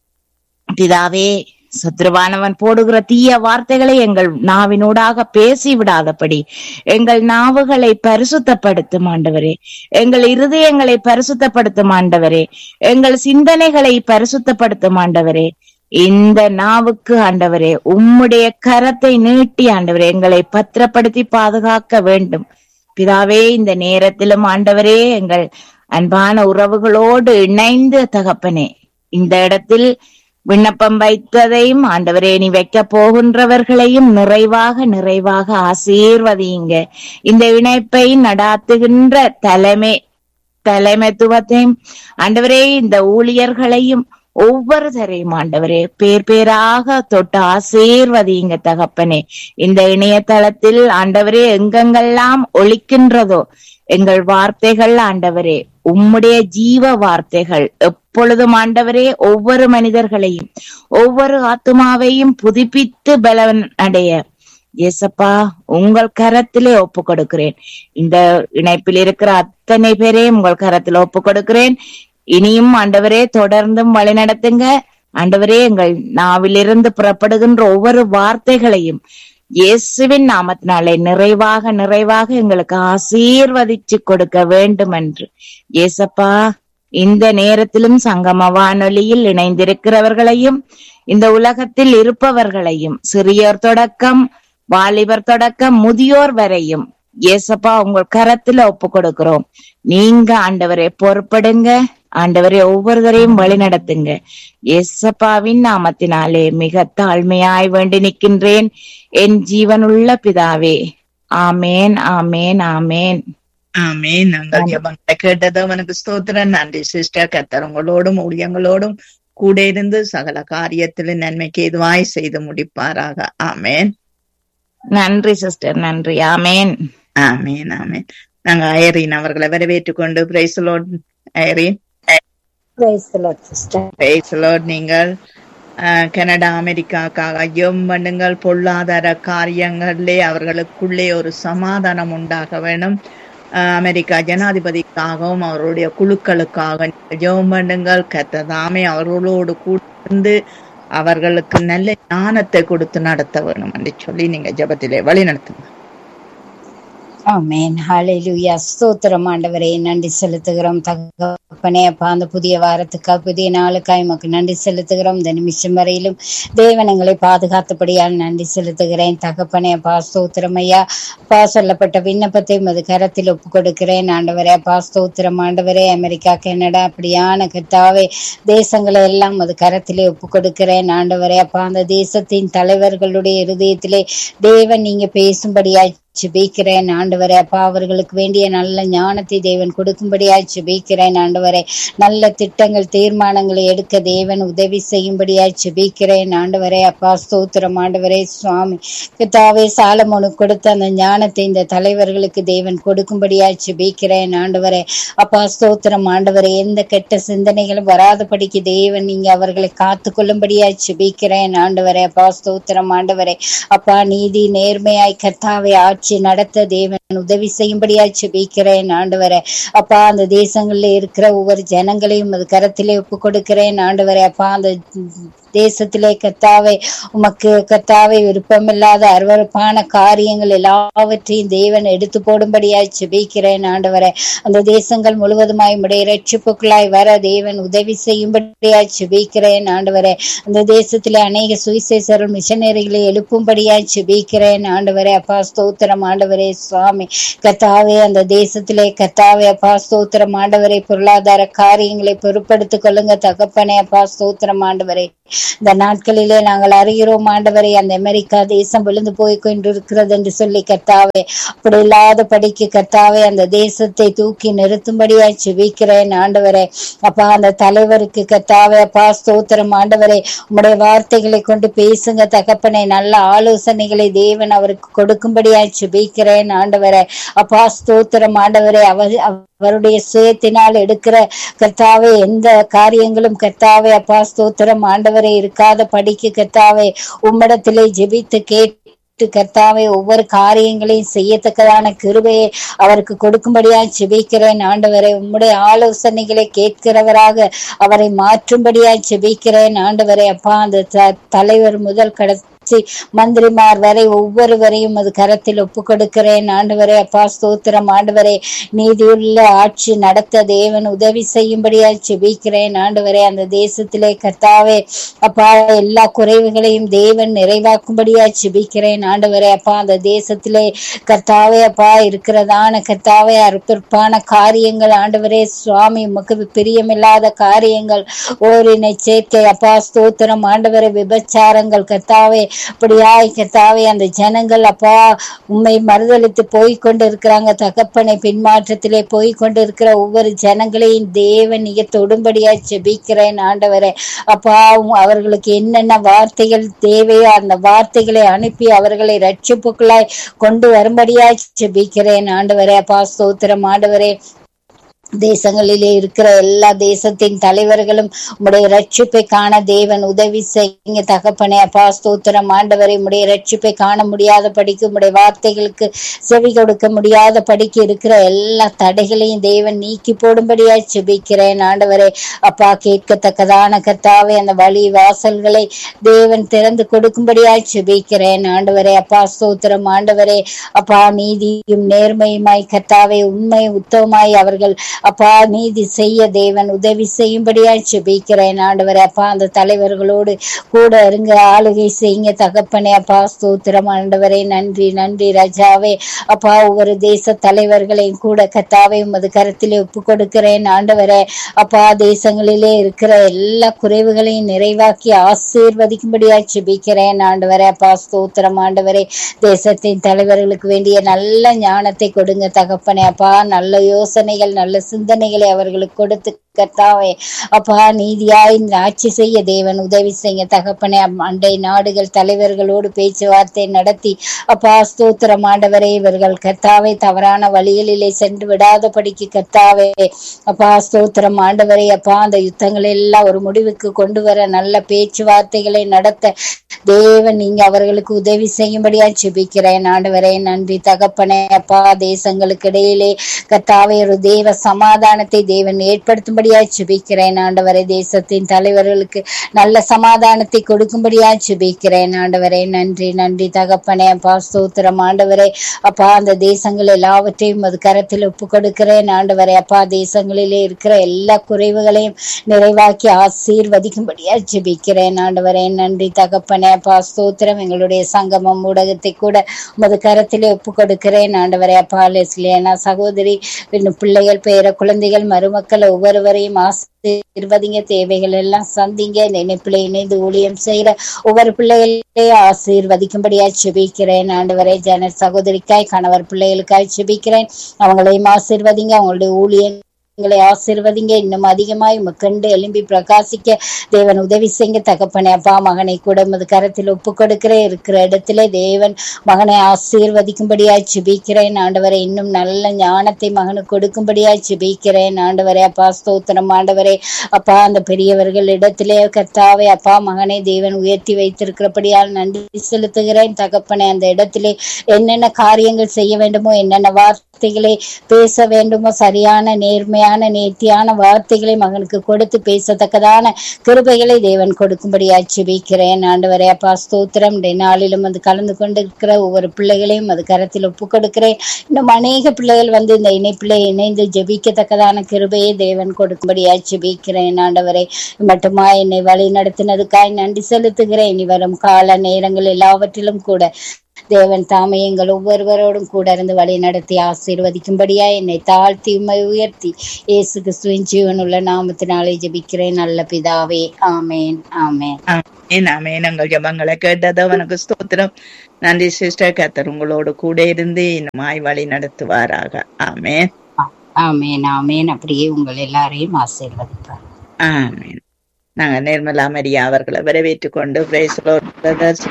பிதாவே சத்ருவானவன் போடுகிற தீய வார்த்தைகளை எங்கள் நாவினூடாக பேசி விடாதபடி எங்கள் நாவுகளை பரிசுத்தப்படுத்தும் ஆண்டவரே எங்கள் இருதயங்களை பரிசுத்தப்படுத்தும் ஆண்டவரே எங்கள் சிந்தனைகளை பரிசுத்தப்படுத்தும் ஆண்டவரே இந்த நாவுக்கு ஆண்டவரே உம்முடைய கரத்தை நீட்டி ஆண்டவரே எங்களை பத்திரப்படுத்தி பாதுகாக்க வேண்டும் பிதாவே இந்த நேரத்திலும் ஆண்டவரே எங்கள் அன்பான உறவுகளோடு இணைந்து தகப்பனே இந்த இடத்தில் விண்ணப்பம் வைத்ததையும் ஆண்டவரே நீ வைக்க போகின்றவர்களையும் நிறைவாக நிறைவாக ஆசீர்வதியுங்க இந்த இணைப்பை நடாத்துகின்ற தலைமை தலைமைத்துவத்தையும் ஆண்டவரே இந்த ஊழியர்களையும் ஒவ்வொருத்தரையும் ஆண்டவரே பேர் பேராக தொட்டு ஆசீர்வதியுங்க தகப்பனே இந்த இணையதளத்தில் ஆண்டவரே எங்கெங்கெல்லாம் ஒழிக்கின்றதோ எங்கள் வார்த்தைகள் ஆண்டவரே உம்முடைய ஜீவ வார்த்தைகள் எப்பொழுதும் ஆண்டவரே ஒவ்வொரு மனிதர்களையும் ஒவ்வொரு ஆத்துமாவையும் புதுப்பித்து பலன் அடைய ஏசப்பா உங்கள் கரத்திலே ஒப்பு கொடுக்கிறேன் இந்த இணைப்பில் இருக்கிற அத்தனை பேரையும் உங்கள் கரத்தில் ஒப்பு கொடுக்கிறேன் இனியும் ஆண்டவரே தொடர்ந்தும் வழி நடத்துங்க ஆண்டவரே எங்கள் நாவிலிருந்து புறப்படுகின்ற ஒவ்வொரு வார்த்தைகளையும் இயேசுவின் நாமத்தினாலே நிறைவாக நிறைவாக எங்களுக்கு ஆசீர்வதிச்சு கொடுக்க வேண்டும் என்று ஏசப்பா இந்த நேரத்திலும் சங்கம வானொலியில் இணைந்திருக்கிறவர்களையும் இந்த உலகத்தில் இருப்பவர்களையும் சிறியோர் தொடக்கம் வாலிபர் தொடக்கம் முதியோர் வரையும் ஏசப்பா உங்கள் கரத்துல ஒப்பு கொடுக்கிறோம் நீங்க ஆண்டவரை பொறுப்படுங்க ஆண்டவரை ஒவ்வொருவரையும் வழி நடத்துங்க ஏசப்பாவின் நாமத்தினாலே மிக தாழ்மையாய் வேண்டி நிற்கின்றேன் என் ஜீவனுள்ள பிதாவே ஆமேன் ஆமேன் ஆமேன் ஆமென் நாங்கள் ஜெபங்களை கேட்டது அவனுக்கு ஸ்தோத்திரம் நன்றி சிஸ்டர் கத்தர் உங்களோடும் ஊழியங்களோடும் கூட இருந்து சகல காரியத்திலும் நன்மைக்கு எதுவாய் செய்து முடிப்பாராக ஆமென் நன்றி சிஸ்டர் நன்றி ஆமேன் ஆமென் ஆமென் நாங்க ஐரீன் அவர்களை வரவேற்றுக் கொண்டு பிரைசலோட் Zareen Praise the Lord, sister. பிரைசலோட் நீங்கள் அஹ், கனடா அமெரிக்காக்காக ஜெபம் பண்ணுங்கள் பொருளாதார காரியங்களிலே அவர்களுக்குள்ளே ஒரு சமாதானம் உண்டாக வேணும் அஹ், அமெரிக்கா ஜனாதிபதிக்காகவும் அவருடைய குழுக்களுக்காக நீங்கள் ஜெபம் பண்ணுங்கள் கத்ததாமே அவர்களோடு கூட இருந்து அவர்களுக்கு நல்ல ஞானத்தை கொடுத்து நடத்த வேணும் என்று சொல்லி நீங்க ஜெபத்திலே வழி நடத்துங்க ஆமென் ஹalleluya ஸ்தோத்திரம் ஆண்டவரே நன்றி செலுத்துகிறோம் தகப்பனே அப்பா அந்த புதிய வாரத்துக்காக புதிய நாளுக்காய் உமக்கு நன்றி செலுத்துகிறோம் இந்த நிமிஷம் வரையிலும் தேவன் எங்களை பாதுகாத்தபடியால் நன்றி செலுத்துகிறேன் தகப்பனே அப்பா ஸ்தோத்திரம் ஐயா அப்பா சொல்லப்பட்ட விண்ணப்பத்தை உமது கரத்தில் ஒப்பு கொடுக்கிறேன் ஆண்டவரே அப்பா ஸ்தோத்திரம் ஆண்டவரே அமெரிக்கா கனடா அப்படியான கத்தாவே தேசங்களை எல்லாம் அது கரத்திலே ஒப்பு கொடுக்கிறேன் ஆண்டவரே அப்பா அந்த தேசத்தின் தலைவர்களுடைய இருதயத்திலே தேவன் நீங்க பேசும்படியாய் ஜெபிக்கிறேன் ஆண்டவரே அப்பா அவர்களுக்கு வேண்டிய நல்ல ஞானத்தை தேவன் கொடுக்கும்படியாய் ஜெபிக்கிறேன் ஆண்டவரே நல்ல திட்டங்கள் தீர்மானங்களை எடுக்க தேவன் உதவி செய்யும்படியாய் ஜெபிக்கிறேன் ஆண்டவரே அப்பா ஸ்தோத்திரம் ஆண்டவரே சுவாமி பிதாவே சாலமோனுக்கு கொடுத்த அந்த ஞானத்தை இந்த தலைவர்களுக்கு தேவன் கொடுக்கும்படியாய் ஜெபிக்கிறேன் ஆண்டவரே அப்பா ஸ்தோத்திரம் ஆண்டவரே எந்த கெட்ட சிந்தனைகளும் வராதபடிக்கு தேவன் நீங்க அவர்களை காத்து கொள்ளும்படியாய் ஜெபிக்கிறேன் ஆண்டவரே அப்பா ஸ்தோத்திரம் ஆண்டவரே அப்பா நீதி நேர்மையாய் கர்த்தாவை ஆட்சி நடத்த தேவன் உதவி செய்யும்படியாய் ஜெபிக்கிறேன் ஆண்டவரே அப்பா அந்த தேசங்கள்ல இருக்கிற ஒவ்வொரு ஜனங்களையும் அது கரத்திலே ஒப்பு கொடுக்கிறேன் ஆண்டவரே அப்பா அந்த தேசத்திலே கத்தாவே உமக்கு கத்தாவே விருப்பமில்லாத அருவருப்பான காரியங்கள் எல்லாவற்றையும் தேவன் எடுத்து போடும்படியாய் செபிக்கிறேன் ஆண்டவரே அந்த தேசங்கள் முழுவதுமாய் உடைய ரட்சிப்புகளாய் வர தேவன் உதவி செய்யும்படியாய் செபிக்கிறேன் ஆண்டவரே அந்த தேசத்திலே அநேக சுவிசேஷர்கள் மிஷனரிகளை எழுப்பும்படியாய் செபிக்கிறேன் ஆண்டவரே அப்பா ஸ்தோத்திரம் ஆண்டவரே சுவாமி கத்தாவே அந்த தேசத்திலே கத்தாவே அப்பா ஸ்தோத்திரம் ஆண்டவரே பொருளாதார காரியங்களை பொறுப்படுத்திக் கொள்ளுங்க தகப்பனே அப்பா ஸ்தோத்திரம் ஆண்டவரே இந்த நாட்களிலே நாங்கள் அறிகிறோம் ஆண்டவரே அந்த அமெரிக்கா தேசம் விழுந்து போய் கொண்டிருக்கிறது என்று சொல்லி கத்தாவே அப்படி இல்லாத படிக்கு கத்தாவே அந்த தேசத்தை தூக்கி நிறுத்தும்படியாய் செபிக்கிறேன் ஆண்டவரே அப்பா அந்த தலைவருக்கு கத்தாவே அப்பா ஸ்தோத்திரம் ஆண்டவரே உம்முடைய வார்த்தைகளை கொண்டு பேசுங்க தகப்பனே நல்ல ஆலோசனைகளை தேவன் அவருக்கு கொடுக்கும்படியாய் செபிக்கிறேன் ஆண்டவரே அப்பா ஸ்தோத்திரம் ஆண்டவரே அவர் அவருடைய சுயத்தினால் எடுக்கிற கர்த்தாவே எந்த காரியங்களும் கர்த்தாவே அப்பா ஸ்தோத்திரம் ஆண்டவரே இருக்காத படிக்கு கர்த்தாவே உம்மிடத்திலே ஜெபித்து கேட்டு கர்த்தாவே ஒவ்வொரு காரியங்களையும் செய்யத்தக்கதான கிருபையை அவருக்கு கொடுக்கும்படியாய் செபிக்கிறேன் ஆண்டவரை உம்முடைய ஆலோசனைகளை கேட்கிறவராக அவரை மாற்றும்படியாய் செபிக்கிறேன் ஆண்டவரை அப்பா அந்த த- தலைவர் முதல் கடைசி மந்திரிமார் வரை ஒவ்வொருவரையும் அது கரத்தில் ஒப்பு கொடுக்கிறேன் ஆண்டவரே அப்பா ஸ்தோத்திரம் ஆண்டவரே நீதியுள்ள ஆட்சி நடத்த தேவன் உதவி செய்யும்படியாய் செபிக்கிறேன் ஆண்டவரே அந்த தேசத்திலே கர்த்தாவே அப்பா எல்லா குறைவுகளையும் தேவன் நிறைவாக்கும்படியாய் செபிக்கிறேன் ஆண்டவரே அப்பா அந்த தேசத்திலே கர்த்தாவே அப்பா இருக்கிறதான கர்த்தாவே அற்புதமான காரியங்கள் ஆண்டவரே சுவாமி உமக்கு பிரியமில்லாத காரியங்கள் ஓரினை சேர்க்கை அப்பா ஸ்தோத்திரம் ஆண்டவரே விபச்சாரங்கள் கர்த்தாவே அப்படியாய் கர்த்தாவே அந்த ஜனங்கள் அப்பா உண்மை மறுதளித்து போய் கொண்டு இருக்கிறாங்க தகப்பனை பின்மாற்றத்திலே போய் கொண்டு இருக்கிற ஒவ்வொரு ஜனங்களையும் தேவன் நீங்க தொடும்படியாய் செபிக்கிறேன் ஆண்டவரே அப்பா உம் அவர்களுக்கு என்னென்ன வார்த்தைகள் தேவையோ அந்த வார்த்தைகளை அனுப்பி அவர்களை ரட்சிப்புக்குள்ளாய் கொண்டு வரும்படியாய் செபிக்கிறேன் ஆண்டவரே அப்பா ஸ்தோத்திரம் ஆண்டவரே தேசங்களிலே இருக்கிற எல்லா தேசத்தின் தலைவர்களும் உம்முடைய ரட்சிப்பை காண தேவன் உதவி செய்யுங்க தகப்பனே அப்பா ஸ்தோத்திரம் ஆண்டவரை உம்முடைய ரட்சிப்பை காண முடியாத படிக்கு உம்முடைய வார்த்தைகளுக்கு செவி கொடுக்க முடியாத படிக்கு இருக்கிற எல்லா தடைகளையும் தேவன் நீக்கி போடும்படியாய் செபிக்கிறேன் ஆண்டவரே அப்பா கேட்கத்தக்கதான கர்த்தாவே அந்த வழி வாசல்களை தேவன் திறந்து கொடுக்கும்படியாய் செபிக்கிறேன் ஆண்டவரே அப்பா ஸ்தோத்திரம் ஆண்டவரே அப்பா நீதியும் நேர்மையுமாய் கர்த்தாவே உண்மை உத்தவமாய் அவர்கள் அப்பா நீதி செய்ய தேவன் உதவி செய்யும்படியாய் செபிக்கிறேன் ஆண்டவரே அப்பா அந்த தலைவர்களோடு கூட இருங்க ஆளுகை செய்யுங்க தகப்பனே அப்பா ஸ்தோத்திரம் ஆண்டவரே நன்றி நன்றி ராஜாவே அப்பா ஒவ்வொரு தேச தலைவர்களையும் கூட கத்தாவே உமது கருத்திலே ஒப்பு கொடுக்கிறேன் ஆண்டவரே அப்பா தேசங்களிலே இருக்கிற எல்லா குறைவுகளையும் நிறைவாக்கி ஆசீர்வதிக்கும்படியாய் செபிக்கிறேன் ஆண்டவரே அப்பா ஸ்தோத்திரம் ஆண்டவரே தேசத்தின் தலைவர்களுக்கு வேண்டிய நல்ல ஞானத்தை கொடுங்க தகப்பனே அப்பா நல்ல யோசனைகள் நல்ல சிந்தனைகளை அவர்களுக்கு கொடுத்து கர்த்தாவே அப்பா நீதியாய் இந்த ஆட்சி செய்ய தேவன் உதவி செய்ய தகப்பனே அம்- அண்டை நாடுகள் தலைவர்களோடு பேச்சுவார்த்தை நடத்தி அப்பா ஸ்தோத்திரம் ஆண்டவரே இவர்கள் கர்த்தாவே தவறான வழிகளிலே சென்று விடாதபடிக்கு கர்த்தாவே அப்பா ஸ்தோத்திரம் ஆண்டவரே அப்பா அந்த யுத்தங்கள் எல்லாம் ஒரு முடிவுக்கு கொண்டு வர நல்ல பேச்சுவார்த்தைகளை நடத்த தேவன் நீங்க அவர்களுக்கு உதவி செய்யும்படியா ஜெபிக்கிறேன் ஆண்டவரே நன்றி தகப்பனே அப்பா தேசங்களுக்கு இடையிலே கர்த்தாவே ஒரு தேவ சமாதானத்தை தேவன் ஏற்படுத்தும்படியா ஜெபிக்கிறேன் ஆண்டவரே தேசத்தின் தலைவர்களுக்கு நல்ல சமாதானத்தை கொடுக்கும்படியா ஜெபிக்கிறேன் ஆண்டவரே நன்றி நன்றி தகப்பனே அப்பா ஸ்தோத்திரம் ஆண்டவரே அப்பா அந்த தேசங்கள் எல்லாவற்றையும் அது கரத்தில் ஒப்பு கொடுக்கிறேன் ஆண்டவரே அப்பா தேசங்களிலே இருக்கிற எல்லா குறைவுகளையும் நிறைவாக்கி ஆசீர்வதிக்கும்படியா ஜெபிக்கிறேன் ஆண்டவரே நன்றி தகப்பனே அப்பா ஸ்தோத்திரம் எங்களுடைய சங்கமம் ஊடகத்தை கூட உமது கரத்திலே ஒப்பு கொடுக்கிறேன் ஆண்டவரே அப்பா லெஸ்லியானா சகோதரி இன்னும் பிள்ளைகள் பேர குழந்தைகள் மருமக்கள் ஒவ்வொருவரையும் ஆசீர்வதிங்க தேவைகள் எல்லாம் சந்திங்க இந்த இணைப்பில் இணைந்து ஊழியம் செய்யற ஒவ்வொரு பிள்ளைகளே ஆசீர்வதிக்கும்படியா செபிக்கிறேன் ஆண்டவரே ஜன சகோதரிக்காய் கணவர் பிள்ளைகளுக்காய் செபிக்கிறேன் அவங்களையும் ஆசீர்வதிங்க அவங்களுடைய ஊழியம் எங்களை ஆசீர்வதிங்க இன்னும் அதிகமாய் கண்டு எழும்பி பிரகாசிக்க தேவன் உதவி செய்ய தகப்பனே அப்பா மகனை கூட உமது கரத்தில் ஒப்பு கொடுக்கிற இருக்கிற இடத்துல தேவன் மகனை ஆசீர்வதிக்கும்படியாய் ஜெபிக்கிறேன் ஆண்டவரே இன்னும் நல்ல ஞானத்தை மகனுக்கு கொடுக்கும்படியாய் ஜெபிக்கிறேன் ஆண்டவரே அப்பா ஸ்தோத்திரம் ஆண்டவரே அப்பா அந்த பெரியவர்கள் இடத்திலே கர்த்தாவே அப்பா மகனை தேவன் உயர்த்தி வைத்திருக்கிறபடியால் நன்றி செலுத்துகிறேன் தகப்பனே அந்த இடத்திலே என்னென்ன காரியங்கள் செய்ய வேண்டுமோ என்னென்ன வார்த்தைகளை பேச வேண்டுமோ சரியான நேர்மையான உண்மையான நேர்த்தியான வார்த்தைகளை மகனுக்கு கொடுத்து பேசத்தக்கதான கிருபைகளை தேவன் கொடுக்கும்படியாய் ஜெபிக்கிறேன் ஆண்டவரே அப்பா ஸ்தோத்திரம் இந்த நாளிலும் வந்து கலந்து கொண்டிருக்கிற ஒவ்வொரு பிள்ளைகளையும் அது கரத்தில் ஒப்பு கொடுக்கிறேன் இன்னும் அநேக பிள்ளைகள் வந்து இந்த இணைப்பிலே இணைந்து ஜெபிக்கத்தக்கதான கிருபையை தேவன் கொடுக்கும்படியாய் ஜெபிக்கிறேன் ஆண்டவரே மட்டுமா என்னை வழி நடத்தினதுக்காய் நன்றி செலுத்துகிறேன் இனி வரும் கால நேரங்கள் எல்லாவற்றிலும் கூட தேவன் தாமே எங்கள் ஒவ்வொருவரோடும் கூட இருந்து வழி நடத்தி ஆசீர்வதிக்கும்படியா என்னை தாழ்த்தி உம்மை உயர்த்தி இயேசு கிறிஸ்துவின் ஜீவனுள்ள நாமத்தினாலே ஜெபிக்கிறேன் நல்ல பிதாவே ஆமேன் ஆமேன் ஆமென் ஆமென் எங்கள் ஜபங்களை கேட்டது அவனுக்கு ஸ்தோத்திரம் நன்றி சிஸ்டர் கத்தர் உங்களோடு கூட இருந்து இன்னுமாய் வழி நடத்துவாராக ஆமென் ஆமேன் ஆமேன் அப்படியே உங்கள் எல்லாரையும் ஆசீர்வதிப்பார் ஆமென் நாங்க நிர்மலா மரியா அவர்களை வரவேற்றுக் கொண்டு பிரதர்ஸ்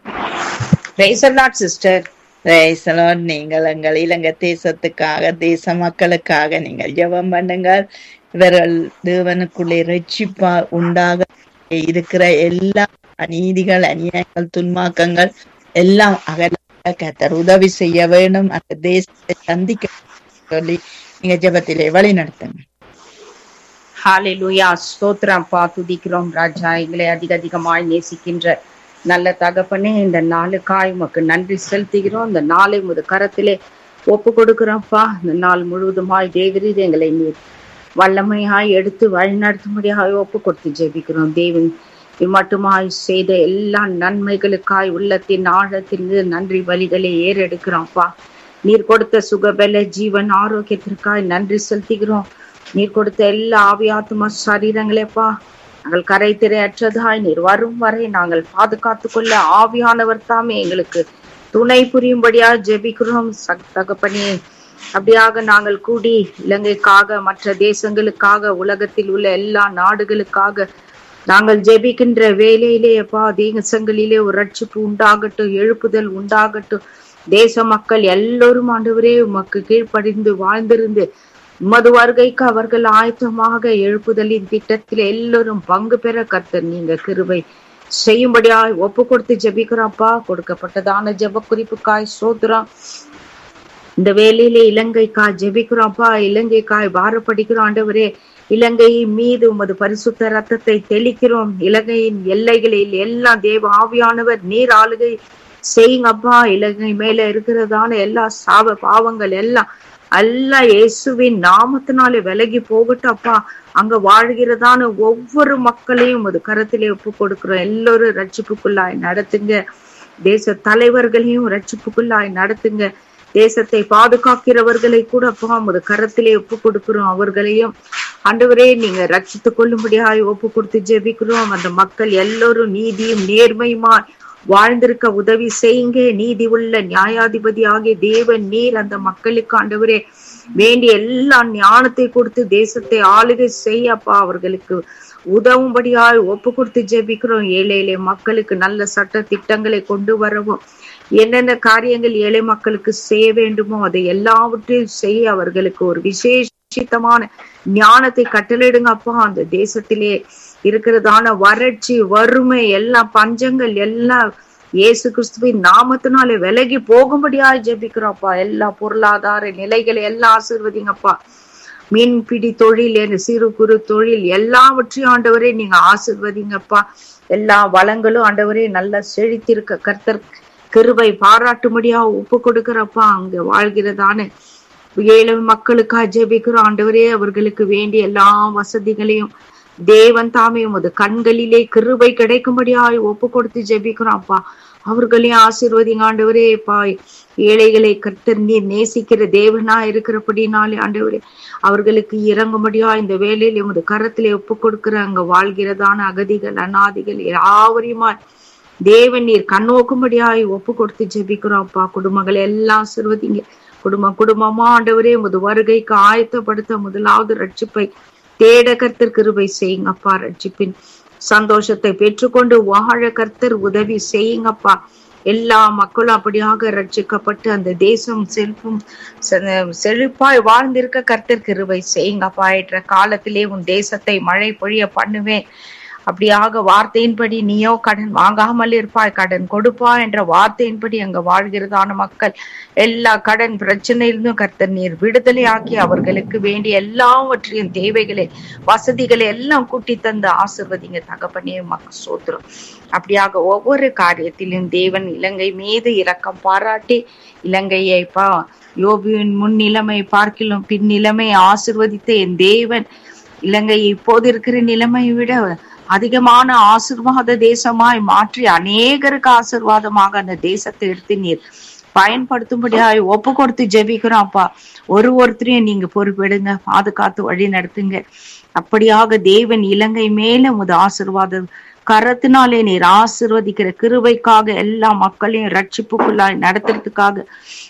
சிஸ்டர் நீங்கள் எங்கள் இலங்கை தேசத்துக்காக தேச மக்களுக்காக நீங்கள் ஜெபம் பண்ணுங்கள் இவர்கள் தேவனுக்குள்ளே ரட்சிப்பா உண்டாக இருக்கிற எல்லா அநீதிகள் அநியாயங்கள் துன்மாக்கங்கள் எல்லாம் அகல கத்தர் உதவி செய்ய வேண்டும் அந்த தேசத்தை சந்திக்க சொல்லி நீங்க ஜெபத்திலே வழி நடத்துங்க ஹalleluya ஸ்தோத்திரம் பா துதிக்கிறோம் ராஜா எங்களை அதிக அதிகமாய் நேசிக்கின்ற நல்ல தகப்பனே இந்த நாளுக்காய் உமக்கு நன்றி செலுத்துகிறோம் இந்த நாளை முது கரத்திலே ஒப்பு கொடுக்கிறோம்ப்பா இந்த நாள் முழுவதுமாய் தேவரீர் எங்களை நீர் வல்லமையாய் எடுத்து வழிநடத்தும்படியாய் ஒப்பு கொடுத்து ஜெபிக்கிறோம் தேவன் மட்டுமாய் செய்த எல்லா நன்மைகளுக்காய் உள்ளத்தின் ஆழத்திலிருந்து நன்றி வழிகளை ஏறெடுக்கிறோம்ப்பா நீர் கொடுத்த சுகபல ஜீவன் ஆரோக்கியத்திற்காய் நன்றி செலுத்துகிறோம் நீர் கொடுத்த எல்லா ஆவியாத்மா சரீரங்களேப்பா நாங்கள் கரை திரையற்றதாய் நீர் வரும் வரை நாங்கள் பாதுகாத்து கொள்ள ஆவியானவர் தாமே எங்களுக்கு துணை புரியும்படியா ஜெபிக்கிறோம் சக் தகப்பனே அப்படியாக நாங்கள் கூடி இலங்கைக்காக மற்ற தேசங்களுக்காக உலகத்தில் உள்ள எல்லா நாடுகளுக்காக நாங்கள் ஜெபிக்கின்ற வேலையிலே அப்பா தேசங்களிலே ஒரு ரட்சிப்பு உண்டாகட்டும் எழுப்புதல் உண்டாகட்டும் தேச மக்கள் எல்லோரும் ஆண்டவரே உமக்கு கீழ்ப்படிந்து வாழ்ந்திருந்து உமது வருகைக்கு அவர்கள் ஆயத்தமாக எழுப்புதலின் திட்டத்தில் எல்லோரும் பங்கு பெற கர்த்தர் நீங்க கிருபை செய்யும்படியாய் ஒப்பு கொடுத்து ஜெபிக்கிறோம்ப்பா கொடுக்கப்பட்டதான ஜெப குறிப்புக்காய் சோத்துறோம் இந்த வேலையிலே இலங்கைக்காய் ஜெபிக்கிறோம்ப்பா இலங்கைக்காய் பாரப்படிக்கிறோம் ஆண்டவரே இலங்கை மீது உமது பரிசுத்த ரத்தத்தை தெளிக்கிறோம் இலங்கையின் எல்லைகளில் எல்லாம் தேவ ஆவியானவர் நீர் ஆளுகை செய்யுங்கப்பா இலங்கை மேல இருக்கிறதான எல்லா சாப பாவங்கள் எல்லாம் எல்லாம் இயேசுவின் நாமத்தினாலே விலகி போகட்டும் அப்பா அங்க வாழ்கிறதான ஒவ்வொரு மக்களையும் ஒரு கரத்திலே ஒப்பு கொடுக்கிறோம் எல்லோரும் ரட்சிப்புக்குள்ளாய் நடத்துங்க தேச தலைவர்களையும் ரட்சிப்புக்குள்ளாய் நடத்துங்க தேசத்தை பாதுகாக்கிறவர்களை கூட அப்பா ஒரு கரத்திலே ஒப்பு கொடுக்கிறோம் அவர்களையும் ஆண்டவரே நீங்க ரட்சித்து கொள்ளும்படியாய் ஒப்பு கொடுத்து ஜெபிக்கிறோம் அந்த மக்கள் எல்லோரும் நீதியும் நேர்மையுமா வாழ்ந்திருக்க உதவி செய்யுங்க நீதி உள்ள நியாயாதிபதி ஆகிய தேவன் நீர் அந்த மக்களுக்கு ஆண்டவரே வேண்டிய எல்லா ஞானத்தை கொடுத்து தேசத்தை ஆளுகை செய்யப்பா அவர்களுக்கு உதவும்படியாய் ஒப்பு கொடுத்து ஜெபிக்கிறோம் ஏழை ஏழை மக்களுக்கு நல்ல சட்ட திட்டங்களை கொண்டு வரவும் என்னென்ன காரியங்கள் ஏழை மக்களுக்கு செய்ய வேண்டுமோ அதை எல்லாவற்றையும் செய்ய அவர்களுக்கு ஒரு விசேஷித்தமான ஞானத்தை கட்டளையிடுங்க அப்பா அந்த தேசத்திலே இருக்கிறதான வறட்சி வறுமை எல்லாம் பஞ்சங்கள் எல்லாம் இயேசு கிறிஸ்துவின் நாமத்தினாலே விலகி போகும்படியாய் ஜெபிக்கிறோம்ப்பா எல்லா பொருளாதார நிலைகளை எல்லாம் ஆசிர்வதிங்கப்பா மீன்பிடி தொழில் என்ற சிறு குறு தொழில் எல்லாவற்றையும் ஆண்டவரே நீங்க ஆசிர்வதிங்கப்பா எல்லா வளங்களும் ஆண்டவரே நல்லா செழித்திருக்க கர்த்தர் கிருபை பாராட்டும்படியா ஒப்பு கொடுக்கிறப்பா அங்க வாழ்கிறதான ஏழை மக்களுக்காக ஜெபிக்கிறோம் ஆண்டவரே அவர்களுக்கு வேண்டிய எல்லா வசதிகளையும் தேவன் தாமே உமது கண்களிலே கிருபை கிடைக்கும்படியாய் ஒப்பு கொடுத்து ஜெபிக்கிறோம் அப்பா அவர்களையும் ஆசீர்வதிங்க ஆண்டவரே பா ஏழைகளை கர்த்தர் நீர் நேசிக்கிற தேவனா இருக்கிறபடினாலே ஆண்டவரே அவர்களுக்கு இறங்கும்படியா இந்த வேலையில உமது கரத்திலே ஒப்பு கொடுக்கிற அங்க வாழ்கிறதான அகதிகள் அநாதிகள் யாவரையுமாய் தேவன் நீர் கண்ணோக்கும்படியாய் ஒப்பு கொடுத்து ஜெபிக்கிறோம் அப்பா குடும்பங்களை எல்லாம் ஆசீர்வதிங்க குடும்ப குடும்பமா ஆண்டவரே உமது வருகைக்கு ஆயத்தப்படுத்த முதலாவது ரட்சிப்பை தேட கர்த்தர் கிருபை செய்யுங்கப்பா ரட்சிப்பின் சந்தோஷத்தை பெற்றுக்கொண்டு வாழ கர்த்தர் உதவி செய்யுங்கப்பா எல்லா மக்களும் அப்படியாக ரட்சிக்கப்பட்டு அந்த தேசம் செல்வம் செழிப்பாய் வாழ்ந்திருக்க கர்த்தர் கிருபை செய்யுங்கப்பா என்ற காலத்திலே உன் தேசத்தை மழை பொழிய பண்ணுவேன் அப்படியாக வார்த்தையின்படி நீயோ கடன் வாங்காமல் இருப்பாய் கடன் கொடுப்பாய் என்ற வார்த்தையின்படி அங்க வாழ்கிறதான மக்கள் எல்லா கடன் பிரச்சனையிலிருந்தும் கர்த்தர் நீர் விடுதலை ஆக்கி அவர்களுக்கு வேண்டிய எல்லாவற்றையும் தேவைகளை வசதிகளை எல்லாம் கூட்டி தந்து ஆசிர்வதிங்க தகப்பனே மக்க சோத்திரம் அப்படியாக ஒவ்வொரு காரியத்திலும் தேவன் இலங்கை மீது இரக்கம் பாராட்டி இலங்கையை பா யோபுவின் முன் நிலைமை பார்க்கிலும் பின் நிலைமை ஆசிர்வதித்த என் தேவன் இலங்கை இப்போது இருக்கிற நிலைமையை விட அதிகமான ஆசிர்வாத தேசமாய் மாற்றி அநேகருக்கு ஆசிர்வாதமாக அந்த தேசத்தை எடுத்து நீர் பயன்படுத்தும்படியாய் ஒப்பு கொடுத்து ஜெபிக்கிறோம் அப்பா ஒரு ஒருத்தரையும் நீங்க பொறுப்பெடுங்க பாதுகாத்து வழி நடத்துங்க அப்படியாக தேவன் இலங்கை மேல முத ஆசிர்வாத கரத்தினாலே நீர் ஆசிர்வதிக்கிற கிருபைக்காக எல்லா மக்களையும் ரட்சிப்புக்குள்ளாய் நடத்துறதுக்காக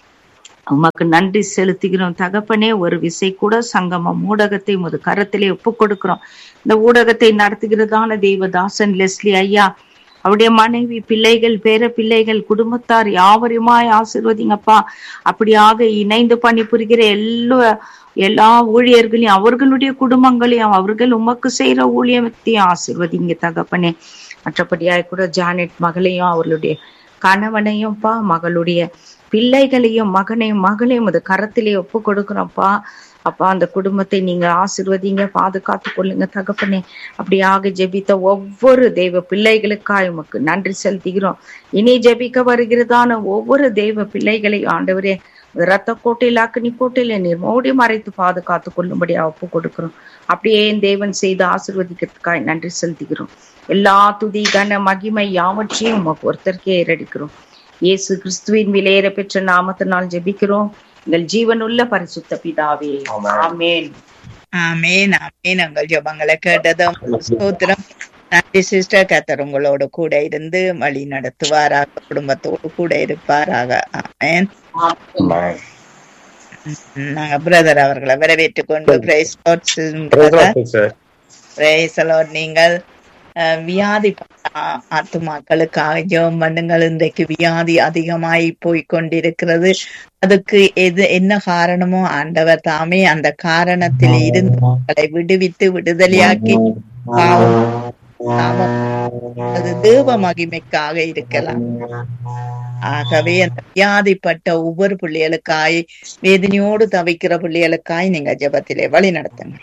உமக்கு நன்றி செலுத்துகிறோம் தகப்பனே ஒரு விசை கூட சங்கமம் ஊடகத்தை முது கரத்திலே ஒப்பு கொடுக்கிறோம் இந்த ஊடகத்தை நடத்துகிறதான தெய்வதாசன் லெஸ்லி ஐயா அவருடைய மனைவி பிள்ளைகள் பேர பிள்ளைகள் குடும்பத்தார் யாவரையுமாய் ஆசிர்வதிங்கப்பா அப்படியாக இணைந்து பணிபுரிகிற எல்லா எல்லா ஊழியர்களையும் அவர்களுடைய குடும்பங்களையும் அவர்கள் உமக்கு செய்யற ஊழியத்தையும் ஆசிர்வதிங்க தகப்பனே மற்றபடியாய் கூட ஜானெட் மகளையும் அவர்களுடைய கணவனையும்ப்பா மகளுடைய பிள்ளைகளையும் மகனையும் மகளையும் அது கரத்திலே ஒப்பு கொடுக்கிறோம்ப்பா அப்பா அந்த குடும்பத்தை நீங்க ஆசிர்வதிங்க பாதுகாத்து கொள்ளுங்க தகப்பனே அப்படியாக ஜெபித்த ஒவ்வொரு தெய்வ பிள்ளைகளுக்காய் உமக்கு நன்றி செலுத்துகிறோம் இனி ஜெபிக்க வருகிறதான ஒவ்வொரு தெய்வ பிள்ளைகளையும் ஆண்டவரே ரத்த கோட்டையில் அக்னி கோட்டையில நீர் மூடி மறைத்து பாதுகாத்து கொள்ளும்படியா ஒப்பு கொடுக்கிறோம் அப்படியே என் தேவன் செய்து ஆசிர்வதிக்கிறதுக்காய் நன்றி செலுத்துகிறோம் எல்லா துதி கன மகிமை யாவற்றையும் உமக்கு ஒருத்தருக்கே ஏறடிக்கிறோம் இயேசு கிறிஸ்துவின் விலையேற பெற்ற நாமத்தினால் ஜெபிக்கிறோம் எங்கள் ஜீவனுள்ள பரிசுத்த பிதாவே ஆமென் ஆமேன் ஆமேன் உங்கள் ஜெபங்களை கேட்டதும் ஸ்தோத்திரம் நன்றி சிஸ்டர் கத்தர் உங்களோட கூட இருந்து வழி நடத்துவாராக குடும்பத்தோடு கூட இருப்பாராக ஆமேன் நாங்க பிரதர் அவர்களை வரவேற்றுக் கொண்டு பிரைஸ் பிரைஸ் நீங்கள் அஹ், வியாதிப்பட்ட ஆ- ஆத்துமாக்களுக்காக ஜெபம் பண்ணுங்கள் இன்றைக்கு வியாதி அதிகமாய் போய் கொண்டிருக்கிறது அதுக்கு எது என்ன காரணமோ ஆண்டவர் தாமே அந்த காரணத்தில் இருந்து மக்களை விடுவித்து விடுதலையாக்கி பாவம் பாவம் அது தேவ மகிமைக்காக இருக்கலாம் ஆகவே அந்த வியாதிப்பட்ட ஒவ்வொரு பிள்ளைகளுக்காய் வேதனையோடு தவிக்கிற பிள்ளைகளுக்காய் நீங்க ஜெபத்திலே வழி நடத்துங்க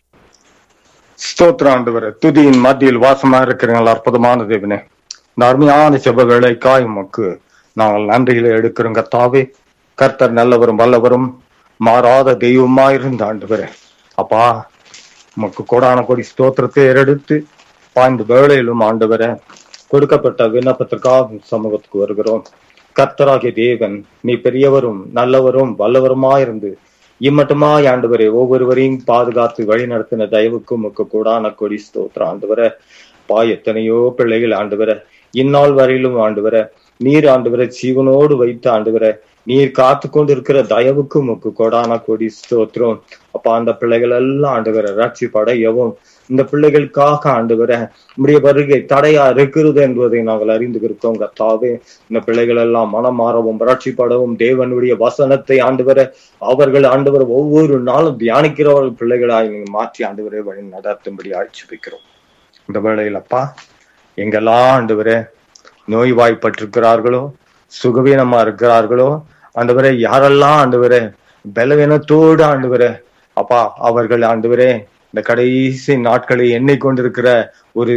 ஸ்தோத்திரம் ஆண்டவரே துதியின் மத்தியில் வாசமா இருக்கிறீங்களா அற்புதமான தேவனே இந்த அருமையான செப வேலைக்காய் உமக்கு நாங்கள் நன்றிகளை எடுக்கிறோங்க தாவே கர்த்தர் நல்லவரும் வல்லவரும் மாறாத தெய்வமா இருந்த ஆண்டவரே அப்பா உமக்கு கோடான கொடி ஸ்தோத்திரத்தை ஏறெடுத்து பாய்ந்த வேளையிலும் ஆண்டவரே கொடுக்கப்பட்ட விண்ணப்பத்திற்காக சமூகத்துக்கு வருகிறோம் கர்த்தராகிய தேவன் நீ பெரியவரும் நல்லவரும் வல்லவருமாயிருந்து இம்மட்டுமாய் ஆண்டவரே ஒவ்வொருவரையும் பாதுகாத்து வழி நடத்தின தயவுக்கு உமக்கு கூடான கொடி ஸ்தோத்திரம் ஆண்டவரே பா எத்தனையோ பிள்ளைகள் ஆண்டவரே இந்நாள் வரையிலும் ஆண்டவரே நீர் ஆண்டவரை ஜீவனோடு வைத்து ஆண்டவரே நீர் காத்து கொண்டிருக்கிற தயவுக்கு உமக்கு கொடான கொடி ஸ்தோத்திரம் அப்பா அந்த பிள்ளைகள் எல்லாம் ஆண்டவரை ரட்சிப்படையவும் இந்த பிள்ளைகளுக்காக ஆண்டவரை உம்முடைய வருகை தடையா இருக்கிறது என்பதை நாங்கள் அறிந்துகிறோம் கத்தாவே இந்த பிள்ளைகள் எல்லாம் மனம் மாறவும் ரட்சிப்படவும் தேவனுடைய வசனத்தை ஆண்டவரை அவர்கள் ஆண்டவர் ஒவ்வொரு நாளும் தியானிக்கிறவர்கள் பிள்ளைகளாய் நீங்க மாற்றி ஆண்டவரை வழி நடத்தும்படி அழைச்சிப்பிக்கிறோம் இந்த வேளையில் அப்பா எங்கெல்லாம் ஆண்டவரே நோய்வாய்ப்பட்டிருக்கிறார்களோ சுகவீனமா இருக்கிறார்களோ ஆண்டவரே யாரெல்லாம் ஆண்டவரே பலவீனத்தோடு ஆண்டவரே அப்பா அவர்கள் ஆண்டவரே இந்த கடைசி நாட்களை எண்ணிக்கொண்டிருக்கிற ஒரு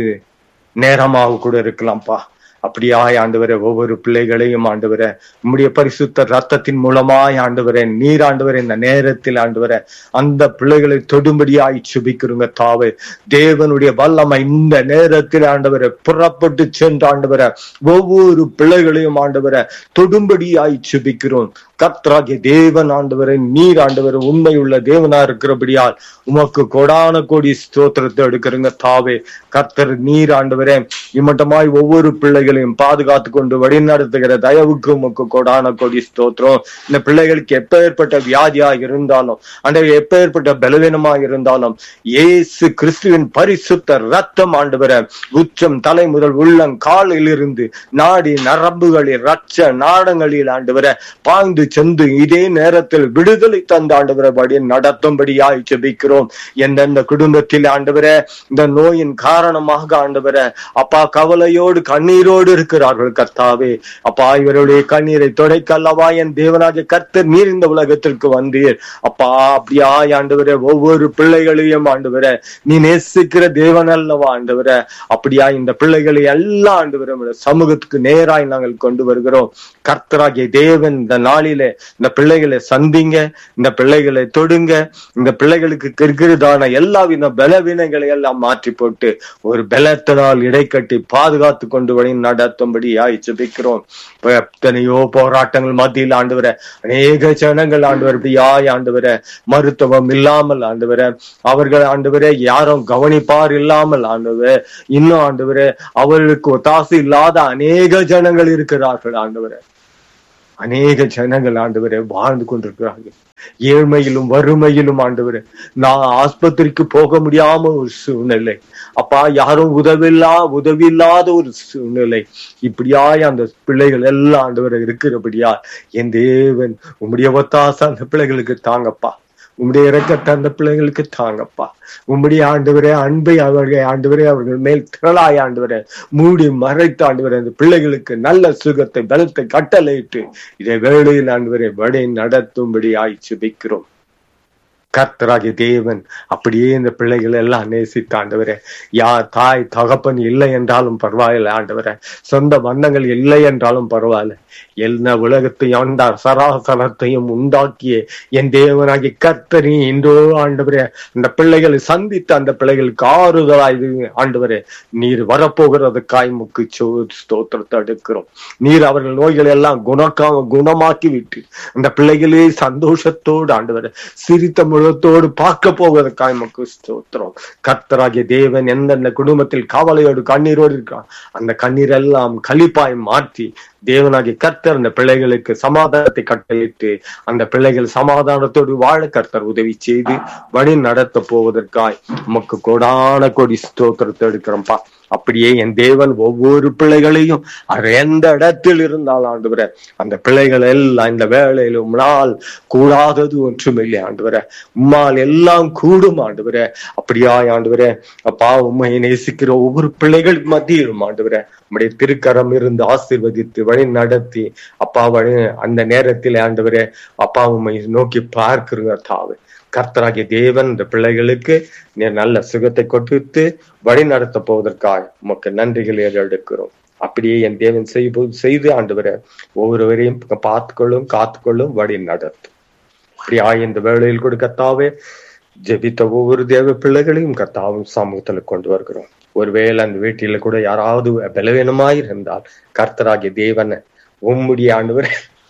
நேரமாக கூட இருக்கலாம்ப்பா அப்படியாய் ஆண்டவரே ஒவ்வொரு பிள்ளைகளையும் ஆண்டவரே உம்முடைய பரிசுத்த ரத்தத்தின் மூலமாய் ஆண்டவரே நீர் ஆண்டவரே இந்த நேரத்தில் ஆண்டவரே அந்த பிள்ளைகளை தொடும்படியாய் சுபிக்கிறோங்க தாவே தேவனுடைய வல்லமை இந்த நேரத்தில் ஆண்டவரை புறப்பட்டு சென்று ஆண்டவரை ஒவ்வொரு பிள்ளைகளையும் ஆண்டவரை தொடும்படியாய் சுபிக்கிறோம் கர்த்தராகிய தேவன் ஆண்டவரை நீர் ஆண்டவர் உண்மையுள்ள தேவனா இருக்கிறபடியால் உமக்கு கொடான கோடி ஸ்தோத்திரத்தை எடுக்கிறங்க தாவே கர்த்தர் நீர் ஆண்டவரே இம்மட்டமாய் ஒவ்வொரு பிள்ளைகளையும் பாதுகாத்து கொண்டு வழிநடத்துகிற தயவுக்கு உமக்கு கொடான கோடி ஸ்தோத்திரம் இந்த பிள்ளைகளுக்கு எப்பேற்பட்ட வியாதியா இருந்தாலும் ஆண்டவர் எப்பேற்பட்ட பலவீனமா இருந்தாலும் இயேசு கிறிஸ்துவின் பரிசுத்த ரத்தம் ஆண்டவர உச்சம் தலை முதல் உள்ளம் காலில் இருந்து நாடி நரம்புகளில் ரச்ச நாடங்களில் ஆண்டவர பாய்ந்து சென்று இதே நேரத்தில் விடுதலை தந்த ஆண்டவரை வழி நடத்தும்படியாய் ஜெபிக்கிறோம் எந்தெந்த குடும்பத்தில் ஆண்டவரே இந்த நோயின் காரணமாக ஆண்டவரே அப்பா கவலையோடு கண்ணீரோடு இருக்கிறார்கள் கர்த்தாவே அப்பா இவருடைய கண்ணீரை துடைக்கல்லவா என் தேவனாகிய கர்த்தர் நீர் இந்த உலகத்திற்கு வந்தீர் அப்பா அப்படியா ஆண்டவரே ஒவ்வொரு பிள்ளைகளையும் ஆண்டவரே நீ நேசிக்கிற தேவன் அல்லவா ஆண்டவரே அப்படியா இந்த பிள்ளைகளை எல்லாம் ஆண்டவரே உம்முடைய சமூகத்துக்கு நேராய் நாங்கள் கொண்டு வருகிறோம் கர்த்தராகிய தேவன் இந்த நாளிலே இந்த பிள்ளைகளை சந்திங்க இந்த பிள்ளைகளை தொடுங்க இந்த பிள்ளைகளுக்கு இருக்கிறதான எல்லா வித பலவீனங்களை எல்லாம் மாற்றி போட்டு ஒரு பலத்தினால் இடைக்கட்டி பாதுகாத்து கொண்டு வழி நடத்தும்படி ஜெபிக்கிறோம் இப்ப எத்தனையோ போராட்டங்கள் மத்தியில் ஆண்டு வர அநேக ஜனங்கள் ஆண்டு வர யாய் ஆண்டு வர மருத்துவம் இல்லாமல் ஆண்டு வர அவர்கள் ஆண்டு வர யாரும் கவனிப்பார் இல்லாமல் ஆண்டு வர இன்னும் ஆண்டு வர அவர்களுக்கு ஒத்தாசு இல்லாத அநேக ஜனங்கள் இருக்கிறார்கள் ஆண்டு வர அநேக ஜனங்கள் ஆண்டவரே வாழ்ந்து கொண்டிருக்கிறார்கள் ஏழ்மையிலும் வறுமையிலும் ஆண்டவரே நான் ஆஸ்பத்திரிக்கு போக முடியாம ஒரு சூழ்நிலை அப்பா யாரும் உதவில்லா உதவி இல்லாத ஒரு சூழ்நிலை இப்படியாய் அந்த பிள்ளைகள் எல்லாம் ஆண்டவரை இருக்கிறபடியா என் தேவன் உம்முடைய ஒத்தாச அந்த பிள்ளைகளுக்கு தாங்கப்பா உம்முடைய இறக்கத்தை அந்த பிள்ளைகளுக்கு தாங்கப்பா உம்முடைய ஆண்டவரே அன்பை அவர்கள் ஆண்டவரே அவர்கள் மேல் திரளாய் ஆண்டவரே மூடி மறைத்து ஆண்டவரே அந்த பிள்ளைகளுக்கு நல்ல சுகத்தை பலத்தை கட்டளையிட்டு இதை வேளையில் ஆண்டவரே வழி நடத்தும்படி ஆய்ச்சி வைக்கிறோம் கர்த்தராகிய தேவன் அப்படியே இந்த பிள்ளைகள் எல்லாம் நேசித்து ஆண்டவரே யார் தாய் தகப்பன் இல்லை என்றாலும் பரவாயில்ல ஆண்டவரே சொந்த பந்தங்கள் இல்லை என்றாலும் பரவாயில்ல என்ன உலகத்தையும் ஆண்டார் சராசரத்தையும் உண்டாக்கிய என் தேவனாகி கர்த்தரி இன்றோ ஆண்டவரே அந்த பிள்ளைகளை சந்தித்து அந்த பிள்ளைகளுக்கு ஆறுதலாய் ஆண்டவரே நீர் வரப்போகிறதுக்காய் முக்கு ஸ்தோத்திரத்தை எடுக்கிறோம் நீர் அவர்கள் நோய்களை எல்லாம் குணக்கா குணமாக்கி விட்டு அந்த பிள்ளைகளே சந்தோஷத்தோடு ஆண்டவரே சிரித்த முழத்தோடு பார்க்க போவதற்காய் முக்கு ஸ்தோத்திரம் கர்த்தராகிய தேவன் எந்தெந்த குடும்பத்தில் காவலையோடு கண்ணீரோடு இருக்கான் அந்த கண்ணீர் எல்லாம் கழிப்பாய் மாற்றி தேவனாகிய கர்த்தர் அந்த பிள்ளைகளுக்கு சமாதானத்தை கட்டளிட்டு அந்த பிள்ளைகள் சமாதானத்தோடு வாழ கர்த்தர் உதவி செய்து வழி நடத்த போவதற்காய் நமக்கு கோடான கோடி ஸ்தோத்திரத்தை எடுக்கிறோம்ப்பா அப்படியே என் தேவன் ஒவ்வொரு பிள்ளைகளையும் அவர் எந்த இடத்தில் இருந்தால் ஆண்டு அந்த பிள்ளைகள் எல்லாம் இந்த வேலையில உம்மால் கூடாதது ஒன்றுமில்லை ஆண்டு வர உம்மால் எல்லாம் கூடும் ஆண்டு வர அப்படியா ஆண்டு வர அப்பா உண்மையை நேசிக்கிற ஒவ்வொரு பிள்ளைகள் மத்தியிலும் ஆண்டு வர உம்முடைய திருக்கரம் இருந்து ஆசீர்வதித்து வழி நடத்தி அப்பா வழி அந்த நேரத்தில் ஆண்டவரே அப்பா உண்மை நோக்கி பார்க்கிறங்க தாவு கர்த்தராகிய தேவன் இந்த பிள்ளைகளுக்கு நீ நல்ல சுகத்தை கொடுத்து வழி நடத்த போவதற்காக உமக்கு நன்றிகளை எடுக்கிறோம் அப்படியே என் தேவன் செய்து செய்து ஆண்டவரை ஒவ்வொருவரையும் பார்த்துக்கொள்ளும் காத்துக்கொள்ளும் வழி நடத்தும் அப்படியா இந்த வேளையில் கூட கத்தாவே ஜெபித்த ஒவ்வொரு தேவ பிள்ளைகளையும் கத்தாவும் சமூகத்துல கொண்டு வருகிறோம் ஒருவேளை அந்த வீட்டில கூட யாராவது பலவீனமாய் இருந்தால் கர்த்தராகிய தேவனை உம்முடைய ஆண்டவர்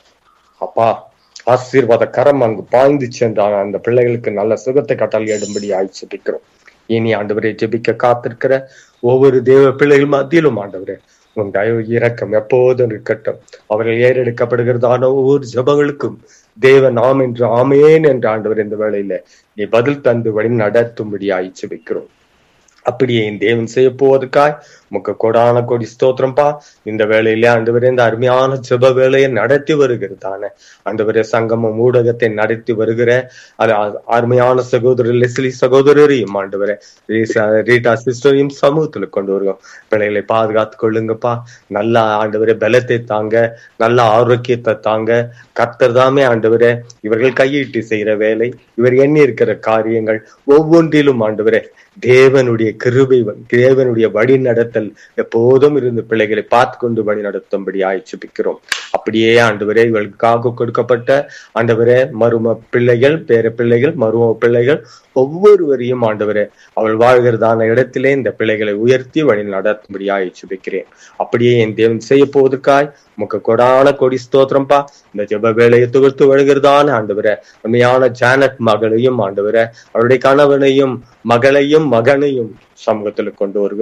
அப்பா ஆசீர்வாத கரம் அங்கு பாய்ந்து சென்றான் அந்த பிள்ளைகளுக்கு நல்ல சுகத்தை கட்டளையிடும்படி ஆய்ச்சிக்கிறோம் இனி ஆண்டவரை ஜெபிக்க காத்திருக்கிற ஒவ்வொரு தேவ பிள்ளைகள் மத்தியிலும் ஆண்டவரே உன் தயவு இறக்கம் எப்போதும் இருக்கட்டும் அவர்கள் ஏறெடுக்கப்படுகிறதான ஒவ்வொரு ஜபங்களுக்கும் தேவ நாம் என்று ஆமேன் என்ற ஆண்டவர் இந்த வேளையில நீ பதில் தந்து வழி நடத்தும்படி ஆய்ச்சி வைக்கிறோம் அப்படியே என் தேவன் செய்ய போவதற்காய் முக்க கொடான கொடி ஸ்தோத்திரம்பா இந்த வேலையிலே ஆண்டவரே இந்த அருமையான ஜெப வேலையை நடத்தி வருகிறதான ஆண்டவரே சங்கமம் ஊடகத்தை நடத்தி வருகிற அது அருமையான சகோதரர் லெஸ்லி சகோதரரையும் ஆண்டவரே ரீட்டா சிஸ்டரையும் சமூகத்துல கொண்டு வருவோம் பிள்ளைகளை பாதுகாத்து கொள்ளுங்கப்பா நல்ல ஆண்டவரே பலத்தை தாங்க நல்ல ஆரோக்கியத்தை தாங்க கர்த்தர் தாமே ஆண்டவரே இவர்கள் கையிட்டு செய்யற வேலை இவர் எண்ணி இருக்கிற காரியங்கள் ஒவ்வொன்றிலும் ஆண்டவரே தேவனுடைய கிருபை தேவனுடைய வழி நடத்தல் எப்போதும் இருந்து பிள்ளைகளை பார்த்து கொண்டு வழி நடத்தும்படி ஆய்ச்சிப்பிக்கிறோம் அப்படியே ஆண்டவரே இவர்களுக்காக கொடுக்கப்பட்ட ஆண்டவரே மரும பிள்ளைகள் பேர பிள்ளைகள் மரும பிள்ளைகள் ஒவ்வொருவரையும் ஆண்டவரே அவள் வாழ்கிறதான இடத்திலே இந்த பிள்ளைகளை உயர்த்தி வழி நடத்தும்படி ஆய்ச்சிப்பிக்கிறேன் அப்படியே என் தேவன் செய்ய போவதற்காய் முக்க கொடான கொடி ஸ்தோத்திரம்பா இந்த ஜெப வேலையை துகர்த்து வருகிறதான ஆண்டவரே உண்மையான ஜானட் மகளையும் ஆண்டவரே அவருடைய கணவனையும் மகளையும் மகனையும் சமூகத்துல கொண்டு வருகிறோம்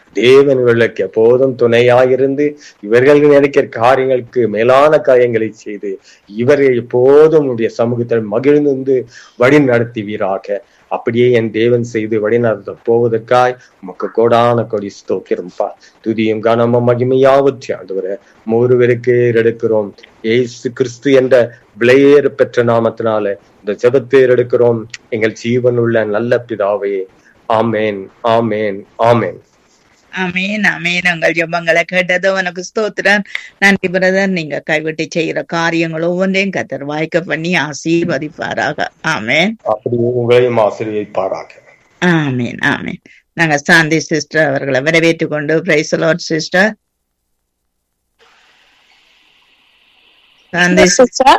தேவன் இவர்களுக்கு எப்போதும் துணையாயிருந்து இவர்கள் நினைக்கிற காரியங்களுக்கு மேலான காரியங்களை செய்து இவரை எப்போதும் உடைய சமூகத்தில் மகிழ்ந்து வழி நடத்துவீராக அப்படியே என் தேவன் செய்து வழிநடத்த போவதற்காய் உமக்கு கோடான கொடி ஸ்தோக்கிறோம்ப்பா துதியும் கனமும் மகிமையாவற்றி ஆண்டவரே ஒருவருக்கு எடுக்கிறோம் ஏசு கிறிஸ்து என்ற விலையேற பெற்ற நாமத்தினால இந்த ஜெபத்தேர் எடுக்கிறோம் எங்கள் ஜீவனுள்ள நல்ல பிதாவே ஆமேன் ஆமேன் ஆமேன் அமேன் அமேன் உங்கள் ஜெபங்களை கேட்டது உனக்கு ஸ்தோத்திரம் நன்றி பிரதர் நீங்க கைவிட்டு செய்யற காரியங்கள் ஒவ்வொன்றையும் கத்தர் வாய்க்க பண்ணி ஆசீர்வதிப்பாராக ஆமேன் அப்படியே உங்களையும் ஆசீர்வதிப்பாராக ஆமேன் ஆமேன் நாங்க சாந்தி சிஸ்டர் அவர்களை வரவேற்றுக் கொண்டு praise Lord sister Shanthi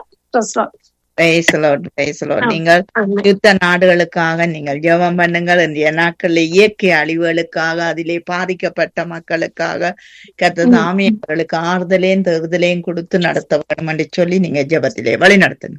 praise Lord praise Lord நீங்கள் யுத்த நாடுகளுக்காக நீங்கள் ஜெபம் பண்ணுங்கள் இந்திய நாட்களில் இயற்கை அழிவுகளுக்காக அதிலே பாதிக்கப்பட்ட மக்களுக்காக கத்த தாமி அவர்களுக்கு ஆறுதலையும் தேறுதலையும் கொடுத்து நடத்த வேண்டும் என்று சொல்லி நீங்க ஜெபத்திலே வழி நடத்துங்க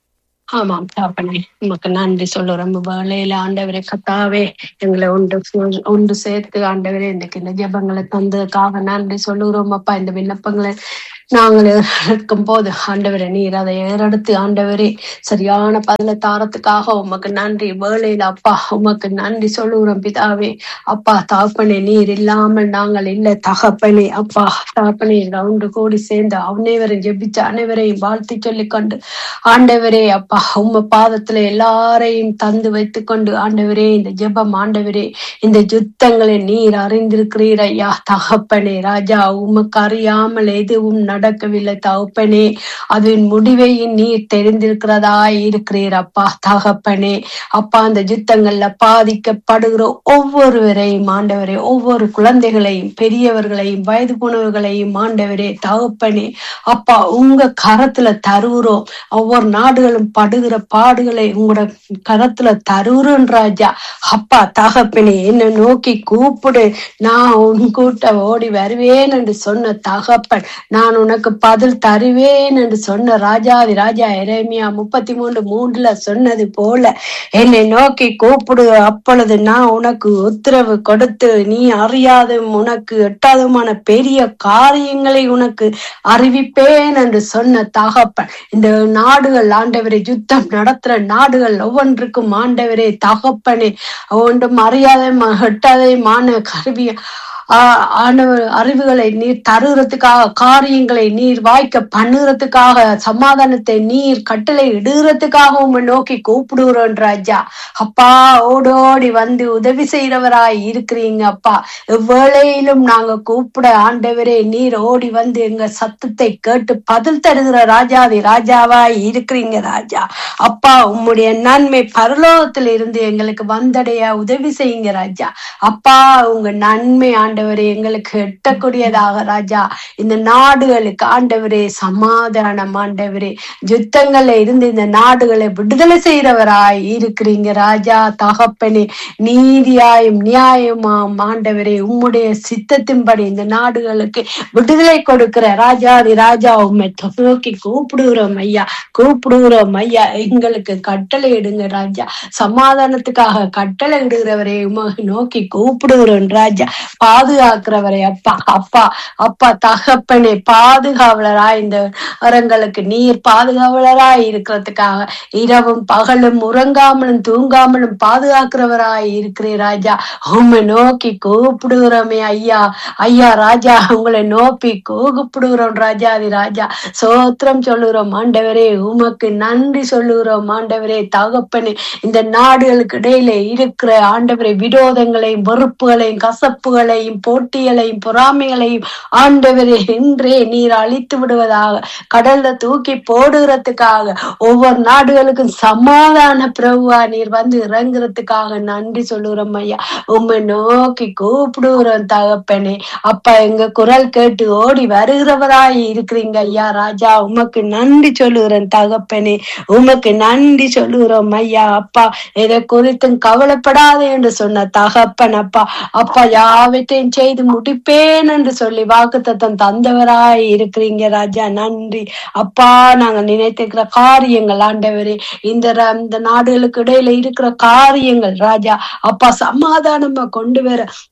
ஆமாம் தாப்பனே உமக்கு நன்றி சொல்லுறோம் வேலையில ஆண்டவரே கத்தாவே எங்களை ஒன்று சு- ஒன்று சேர்த்து ஆண்டவரே இன்னைக்கு இந்த ஜெபங்களை தந்ததுக்காக நன்றி சொல்லுகிறோம் அப்பா இந்த விண்ணப்பங்களை நாங்கள் இருக்கும் போது ஆண்டவரே நீர் அதை ஏறெடுத்து ஆண்டவரே சரியான பதில தாரத்துக்காக உமக்கு நன்றி வேலையில அப்பா உமக்கு நன்றி சொல்லுகிறோம் பிதாவே அப்பா தாப்பனே நீர் இல்லாமல் நாங்கள் இல்லை தகப்பனே அப்பா தாப்பனே ஒன்று கூடி சேர்ந்து அனைவரும் ஜெபிச்ச அனைவரையும் வாழ்த்தி சொல்லிக் கொண்டு ஆண்டவரே அப்பா உம்ம பாதத்துல எல்லாரையும் தந்து வைத்துக் கொண்டு ஆண்டவரே இந்த ஜெபம் ஆண்டவரே இந்த யுத்தங்களை நீர் அறிந்திருக்கிறீர் ஐயா தகப்பனே ராஜா உமக்கு அறியாமல் எதுவும் நடக்கவில்லை தகப்பனே அதன் முடிவை நீர் தெரிந்திருக்கிறதா இருக்கிறீர் அப்பா தகப்பனே அப்பா அந்த யுத்தங்கள்ல பாதிக்கப்படுகிற ஒவ்வொருவரையும் ஆண்டவரே ஒவ்வொரு குழந்தைகளையும் பெரியவர்களையும் வயது போனவர்களையும் ஆண்டவரே தகப்பனே அப்பா உங்க கரத்துல தருகிறோம் ஒவ்வொரு நாடுகளும் படுகிற பாடுகளை உங்களோட கரத்துல தருகிறோம் ராஜா அப்பா தகப்பனே என்ன நோக்கி கூப்பிடு நான் உன் கூட்ட ஓடி வருவேன் என்று சொன்ன தகப்பன் நான் உனக்கு பதில் தருவேன் என்று சொன்ன ராஜாதி ராஜா எரேமியா முப்பத்தி மூன்று மூன்றுல சொன்னது போல என்னை நோக்கி கூப்பிடு அப்பொழுது நான் உனக்கு உத்தரவு கொடுத்து நீ அறியாத உனக்கு எட்டாதமான பெரிய காரியங்களை உனக்கு அறிவிப்பேன் என்று சொன்ன தகப்பன் இந்த நாடுகள் ஆண்டவரே யுத்தம் நடத்துற நாடுகள் ஒவ்வொன்றுக்கும் ஆண்டவரே தகப்பனே ஒன்றும் அறியாத ம- எட்டாத மான கருவி ஆ- ஆண்டவர் அறிவுகளை நீர் தருகிறதுக்காக காரியங்களை நீர் வாய்க்க பண்ணுகிறதுக்காக சமாதானத்தை நீர் கட்டளை இடுகிறதுக்காக உம்மை நோக்கி கூப்பிடுகிறோம் ராஜா அப்பா ஓடோடி வந்து உதவி செய்யறவராய் இருக்கிறீங்க அப்பா எவ்வேளையிலும் நாங்க கூப்பிட ஆண்டவரே நீர் ஓடி வந்து எங்க சத்தத்தை கேட்டு பதில் தருகிற ராஜாதி ராஜாவாய் இருக்கிறீங்க ராஜா அப்பா உம்முடைய நன்மை பரலோகத்தில் இருந்து எங்களுக்கு வந்தடைய உதவி செய்யுங்க ராஜா அப்பா உங்க நன்மை ஆண்டவரே எங்களுக்கு எட்டக்கூடியதாக ராஜா இந்த நாடுகளுக்கு ஆண்டவரே சமாதானம் ஆண்டவரே யுத்தங்கள்ல இருந்து இந்த நாடுகளை விடுதலை செய்யறவராய் இருக்கிறீங்க ராஜா தகப்பனே நீதியாயும் நியாயமாம் ஆண்டவரே உம்முடைய சித்தத்தின்படி இந்த நாடுகளுக்கு விடுதலை கொடுக்கிற ராஜாதி ராஜா உம்மை நோக்கி கூப்பிடுகிறோம் ஐயா கூப்பிடுகிறோம் ஐயா எங்களுக்கு கட்டளை இடுங்க ராஜா சமாதானத்துக்காக கட்டளை இடுகிறவரை உமக்கு நோக்கி கூப்பிடுகிறோம் ராஜா பாதுகாக்கிறவரை அப்பா அப்பா அப்பா தகப்பனே பாதுகாவலராய் இந்த வரங்களுக்கு நீர் பாதுகாவலராய் இருக்கிறதுக்காக இரவும் பகலும் உறங்காமலும் தூங்காமலும் பாதுகாக்கிறவராய் இருக்கிறீர் ராஜா உம்மை நோக்கி கூப்பிடுகிறோமே ஐயா ஐயா ராஜா உங்களை நோக்கி கூப்பிடுகிறோம் ராஜாதி ராஜா சோத்திரம் சொல்லுகிறோம் ஆண்டவரே உமக்கு நன்றி சொல்லுகிறோம் ஆண்டவரே தகப்பனே இந்த நாடுகளுக்கு இடையில இருக்கிற ஆண்டவரே விரோதங்களையும் வெறுப்புகளையும் கசப்புகளையும் போட்டிகளையும் பொறாமைகளையும் ஆண்டவரே இன்றே நீர் அழித்து விடுவதாக கடல்ல தூக்கி போடுகிறதுக்காக ஒவ்வொரு நாடுகளுக்கும் சமாதான பிரபுவா நீர் வந்து இறங்குறதுக்காக நன்றி சொல்லுகிறோம் ஐயா உம்மை நோக்கி கூப்பிடுகிறோம் தகப்பனே அப்பா எங்க குரல் கேட்டு ஓடி வருகிறவராய் இருக்கிறீங்க ஐயா ராஜா உமக்கு நன்றி சொல்லுகிறேன் தகப்பனே உமக்கு நன்றி சொல்லுகிறோம் ஐயா அப்பா எதை குறித்தும் கவலைப்படாதே என்று சொன்ன தகப்பன் அப்பா அப்பா யாவற்றையும் செய்து முடிப்பேன் என்று சொல்லி வாக்குத்தத்தம் தந்தவராய் இருக்கிறீங்க ராஜா நன்றி அப்பா நாங்க நினைத்திருக்கிற காரியங்கள் ஆண்டவரே இந்த ர- இந்த நாடுகளுக்கு இடையில இருக்கிற காரியங்கள் ராஜா அப்பா சமாதானமா கொண்டு வர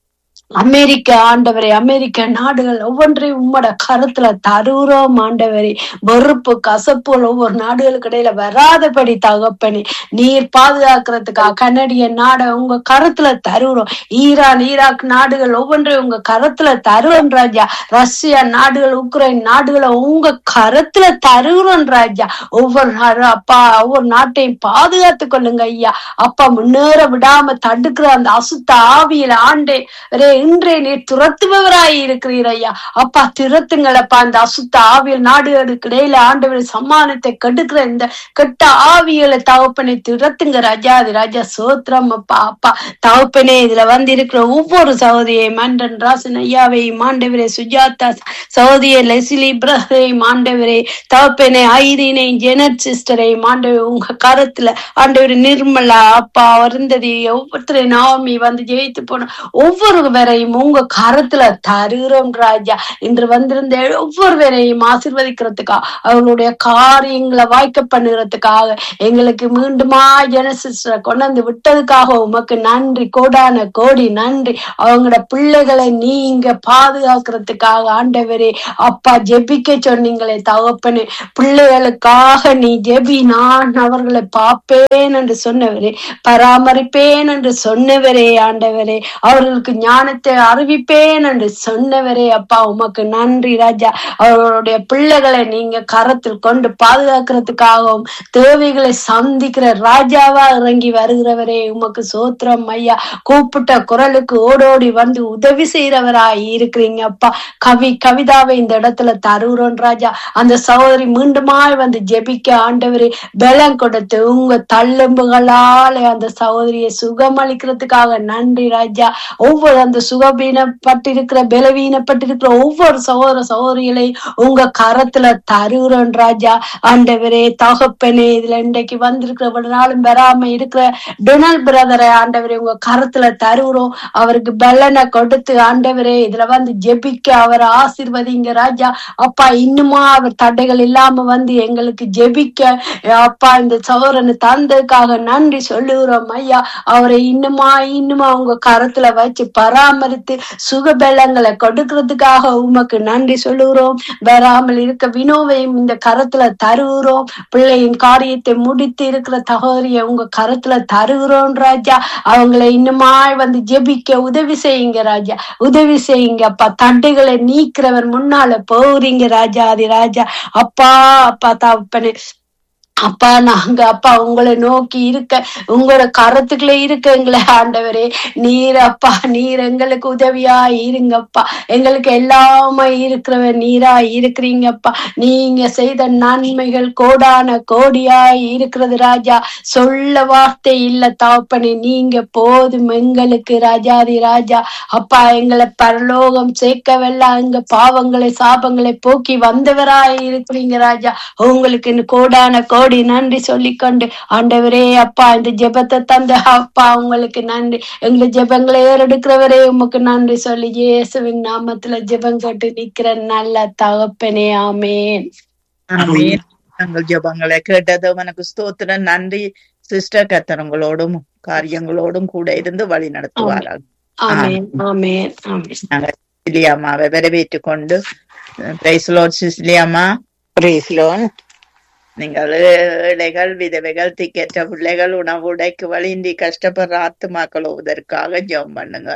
அமெரிக்க ஆண்டவரே அமெரிக்க நாடுகள் ஒவ்வொன்றையும் உம்மோட கருத்துல தருகிறோம் ஆண்டவரே வெறுப்பு கசப்புகள் ஒவ்வொரு நாடுகளுக்கு இடையில வராதபடி தகப்பனே நீர் பாதுகாக்கிறதுக்காக கனடிய நாட உங்க கருத்துல தருகிறோம் ஈரான் ஈராக் நாடுகள் ஒவ்வொன்றையும் உங்க கருத்துல தருவோம் ராஜா ரஷ்யா நாடுகள் உக்ரைன் நாடுகளை உங்க கருத்துல தருகிறோம் ராஜா ஒவ்வொரு நாடு அப்பா ஒவ்வொரு நாட்டையும் பாதுகாத்து கொள்ளுங்க ஐயா அப்பா முன்னேற விடாம தடுக்கிற அந்த அசுத்த ஆவியில ஆண்டே ரே இன்றே நீர் துரத்துபவராய் இருக்கிறீர் ஐயா அப்பா திருத்துங்களப்பா அந்த அசுத்த ஆவியல் நாடுகளுக்கு இடையில ஆண்டவர் சம்மானத்தை கெடுக்கிற இந்த கெட்ட ஆவியலை தகப்பனை துரத்துங்க ராஜா அது ராஜா சோத்திரம் அப்பா அப்பா தகப்பனே இதுல வந்து இருக்கிற ஒவ்வொரு சகோதரியை மண்டன் ராசன் ஐயாவையும் ஆண்டவரே சுஜாதா சகோதரிய லெசிலி பிரதரையும் ஆண்டவரே தகப்பனே ஐரீனை ஜெனட் சிஸ்டரையும் ஆண்டவர் உங்க கரத்துல ஆண்டவர் நிர்மலா அப்பா வருந்ததி ஒவ்வொருத்தரையும் நாமி வந்து ஜெயித்து போன ஒவ்வொருவரையும் உங்க கரத்துல தருகிறோம் ராஜா இன்று வந்திருந்த ஒவ்வொருவரையும் ஆசீர்வதிக்கிறதுக்காக அவர்களுடைய காரியங்களை வாய்க்க பண்ணுகிறதுக்காக எங்களுக்கு மீண்டுமா ஜெனசிஸ்டரை கொண்டாந்து விட்டதுக்காக உமக்கு நன்றி கோடான கோடி நன்றி அவங்களோட பிள்ளைகளை நீங்க பாதுகாக்கிறதுக்காக ஆண்டவரே அப்பா ஜெபிக்க சொன்னீங்களே தகப்பனே பிள்ளைகளுக்காக நீ ஜெபி நான் அவர்களை பார்ப்பேன் என்று சொன்னவரே பராமரிப்பேன் என்று சொன்னவரே ஆண்டவரே அவர்களுக்கு ஞானத்தை அறிவிப்பேன் என்று சொன்னவரே அப்பா உமக்கு நன்றி ராஜா அவர்களுடைய பிள்ளைகளை நீங்க கரத்தில் கொண்டு பாதுகாக்கிறதுக்காகவும் தேவைகளை சந்திக்கிற ராஜாவா இறங்கி வருகிறவரே உமக்கு சோத்திரம் ஐயா கூப்பிட்ட குரலுக்கு ஓடோடி வந்து உதவி செய்யறவராய் இருக்கிறீங்க அப்பா கவி கவிதாவை இந்த இடத்துல தருகிறோம் ராஜா அந்த சகோதரி மீண்டுமாய் வந்து ஜெபிக்க ஆண்டவரே பலம் கொடுத்து உங்க தள்ளும்புகளாலே அந்த சகோதரியை சுகமளிக்கிறதுக்காக நன்றி ராஜா ஒவ்வொரு அந்த சுகவீனப்பட்டிருக்கிற பலவீனப்பட்டிருக்கிற ஒவ்வொரு சகோதர சகோதரிகளை உங்க கரத்துல தருகிறோம் ராஜா ஆண்டவரே தகப்பனே இதுல இன்றைக்கு வந்திருக்கிற நாளும் வராம இருக்கிற டொனால்ட் பிரதரை ஆண்டவரே உங்க கரத்துல தருகிறோம் அவருக்கு பலனை கொடுத்து ஆண்டவரே இதுல வந்து ஜெபிக்க அவரை ஆசீர்வதிங்க ராஜா அப்பா இன்னுமா அவர் தடைகள் இல்லாம வந்து எங்களுக்கு ஜெபிக்க அப்பா இந்த சௌரனை தந்ததுக்காக நன்றி சொல்லுகிறோம் ஐயா அவரை இன்னுமா இன்னுமா உங்க கரத்துல வச்சு பராமரித்து சுகபலங்களை கொடுக்கறதுக்காக உமக்கு நன்றி சொல்லுகிறோம் வராமல் இருக்க வினோவையும் இந்த கரத்துல தருகிறோம் பிள்ளையின் காரியத்தை முடித்து இருக்கிற தகவரிய உங்க கரத்துல தருகிறோம் ராஜா அவங்களை இன்னுமாய் வந்து ஜெபிக்க உதவி செய்யுங்க ராஜா உதவி செய்யுங்க அப்பா தடைகளை நீக்கிறவர் முன்னால போறீங்க ராஜா ஆதி ராஜா அப்பா அப்பா தப்பனே அப்பா நாங்க அப்பா உங்களை நோக்கி இருக்க உங்களோட கரத்துக்குள்ள இருக்க எங்களை ஆண்டவரே நீர் அப்பா நீர் எங்களுக்கு உதவியா இருங்கப்பா எங்களுக்கு எல்லாமே இருக்கிறவர் நீரா இருக்கிறீங்கப்பா நீங்க செய்த நன்மைகள் கோடான கோடியாய் இருக்கிறது ராஜா சொல்ல வார்த்தை இல்ல தாப்பனே நீங்க போதும் எங்களுக்கு ராஜாதி ராஜா அப்பா எங்களை பரலோகம் சேர்க்கவெல்லாம் எங்க பாவங்களை சாபங்களை போக்கி வந்தவராய் இருக்கிறீங்க ராஜா உங்களுக்கு இன்னும் கோடான கோடி நன்றி சொல்லிக்கொண்டு ஆண்டவரே அப்பா இந்த ஜெபத்தை தந்த அப்பா உங்களுக்கு நன்றி எங்களை ஜெபங்களை ஏறெடுக்கிறவரே உமக்கு நன்றி சொல்லி இயேசுவின் நாமத்துல ஜெபம் கேட்டு நிக்கிற நல்ல தகப்பனே ஆமேன் ஆமென். தங்கள் ஜெபங்களை கேட்டது உனக்கு ஸ்தோத்திரம் நன்றி சிஸ்டர் கத்தரங்களோடும் காரியங்களோடும் கூட இருந்து வழி நடத்துவார்கள் ஆமேன் ஆமேன் ஆமேன் நாங்கள் சிசிலியாமாவை வரவேற்றுக் கொண்டு பிரைஸ்லோட் சிசிலியாமா பிரேஸ்லோன் நீங்கள் ஏழைகள் விதவைகள் திக்கற்ற பிள்ளைகள் உணவு உடைக்கு வழியின்றி கஷ்டப்படுற ஆத்துமாக்கள் உதற்காக ஜெபம் பண்ணுங்க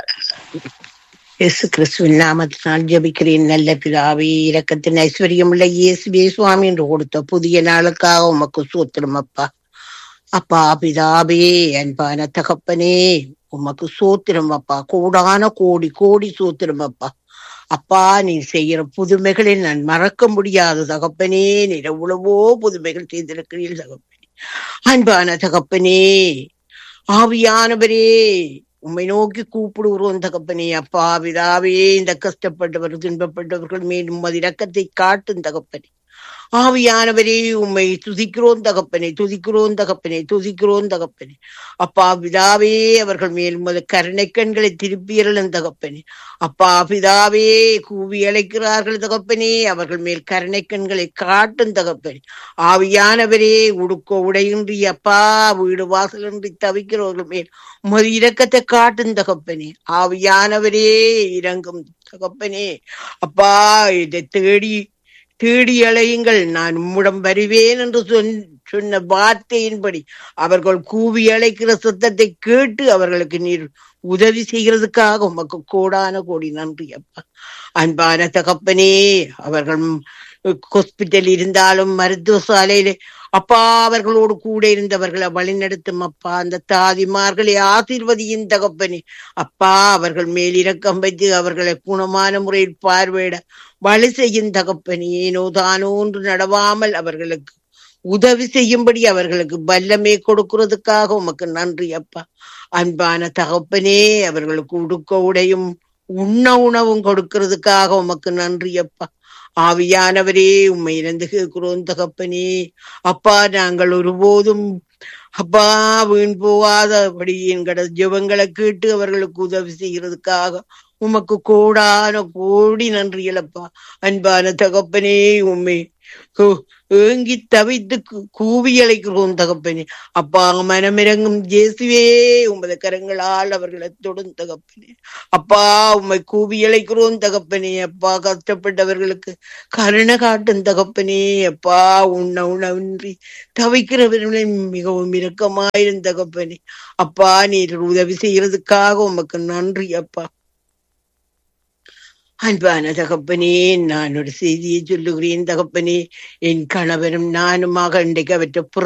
இயேசு கிறிஸ்துவின் நாமத்தினால் ஜெபிக்கிறேன் நல்ல பிதாவே இரக்கத்தின் ஐஸ்வர்யம் உள்ள இயேசுவே சுவாமி என்று கொடுத்த புதிய நாளுக்காக உமக்கு சோத்திரம் அப்பா அப்பா பிதாவே அன்பான தகப்பனே உமக்கு சோத்திரம் அப்பா கோடான கோடி கோடி சோத்திரம் அப்பா அப்பா நீ செய்யற புதுமைகளை நான் மறக்க முடியாத தகப்பனே நீ எவ்வளவோ புதுமைகள் செய்திருக்கிறீர்கள் தகப்பனே அன்பான தகப்பனே ஆவியானவரே உம்மை நோக்கி கூப்பிடுகிறோம் தகப்பனே அப்பா பிதாவே இந்த கஷ்டப்பட்டவர் துன்பப்பட்டவர்கள் மேலும் அது இரக்கத்தை காட்டும் தகப்பனே ஆவியானவரே உம்மை துதிக்கிறோம் தகப்பனே துதிக்கிறோம் தகப்பனே துதிக்கிறோம் தகப்பனே அப்பா பிதாவே அவர்கள் மேல் உமது கருணை கண்களை திருப்பியறலும் தகப்பனே அப்பா பிதாவே கூவி அழைக்கிறார்கள் தகப்பனே அவர்கள் மேல் கருணை கண்களை காட்டும் தகப்பனே ஆவியானவரே உடுக்க உடையின்றி அப்பா வீடு வாசலின்றி தவிக்கிறவர்கள் மேல் உமது இரக்கத்தை காட்டும் தகப்பனே ஆவியானவரே இறங்கும் தகப்பனே அப்பா இதை தேடி தேடி அலையுங்கள் நான் உம்மிடம் வருவேன் என்று சொன் சொன்ன வார்த்தையின்படி அவர்கள் கூவி அழைக்கிற சத்தத்தை கேட்டு அவர்களுக்கு நீர் உதவி செய்கிறதுக்காக உமக்கு கோடான கோடி நன்றி அப்பா அன்பான தகப்பனே அவர்கள் ஹாஸ்பிட்டல் இருந்தாலும் மருத்துவ சாலையில அப்பா அவர்களோடு கூட இருந்தவர்களை வழிநடத்தும் அப்பா அந்த தாதிமார்களை ஆசீர்வதியின் தகப்பனே அப்பா அவர்கள் மேல் இரக்கம் வைத்து அவர்களை குணமான முறையில் பார்வையிட வழி செய்யும் தகப்பனே ஏனோ தானோ ஒன்று நடவாமல் அவர்களுக்கு உதவி செய்யும்படி அவர்களுக்கு வல்லமே கொடுக்கிறதுக்காக உமக்கு நன்றி அப்பா அன்பான தகப்பனே அவர்களுக்கு உடுக்க உடையும் உண்ண உணவும் கொடுக்கிறதுக்காக உமக்கு நன்றி அப்பா ஆவியானவரே உம்மை இறந்து கேட்கிறோம் தகப்பனே அப்பா நாங்கள் ஒருபோதும் அப்பா வீண் போகாதபடி எங்கட ஜெபங்களை கேட்டு அவர்களுக்கு உதவி செய்கிறதுக்காக உமக்கு கோடான கோடி நன்றிகளப்பா அன்பான தகப்பனே உண்மை ஏங்கி தவித்து கூ- கூவி அழைக்கிறோம் தகப்பனே அப்பா மனமிறங்கும் இயேசுவே உமது கரங்களால் அவர்களை தொடும் தகப்பனே அப்பா உம்மை கூவி அழைக்கிறோம் தகப்பனே அப்பா கஷ்டப்பட்டவர்களுக்கு கருணை காட்டும் தகப்பனே அப்பா உண்ண உணவின்றி தவிக்கிறவர்களை மிகவும் இரக்கமாயிரும் தகப்பனே அப்பா நீர் உதவி செய்யறதுக்காக உமக்கு நன்றி அப்பா அன்பான தகப்பனே நான் ஒரு செய்தியை சொல்லுகிறேன் தகப்பனே என் கணவரும் நானுமாக இன்றைக்கு அவற்றை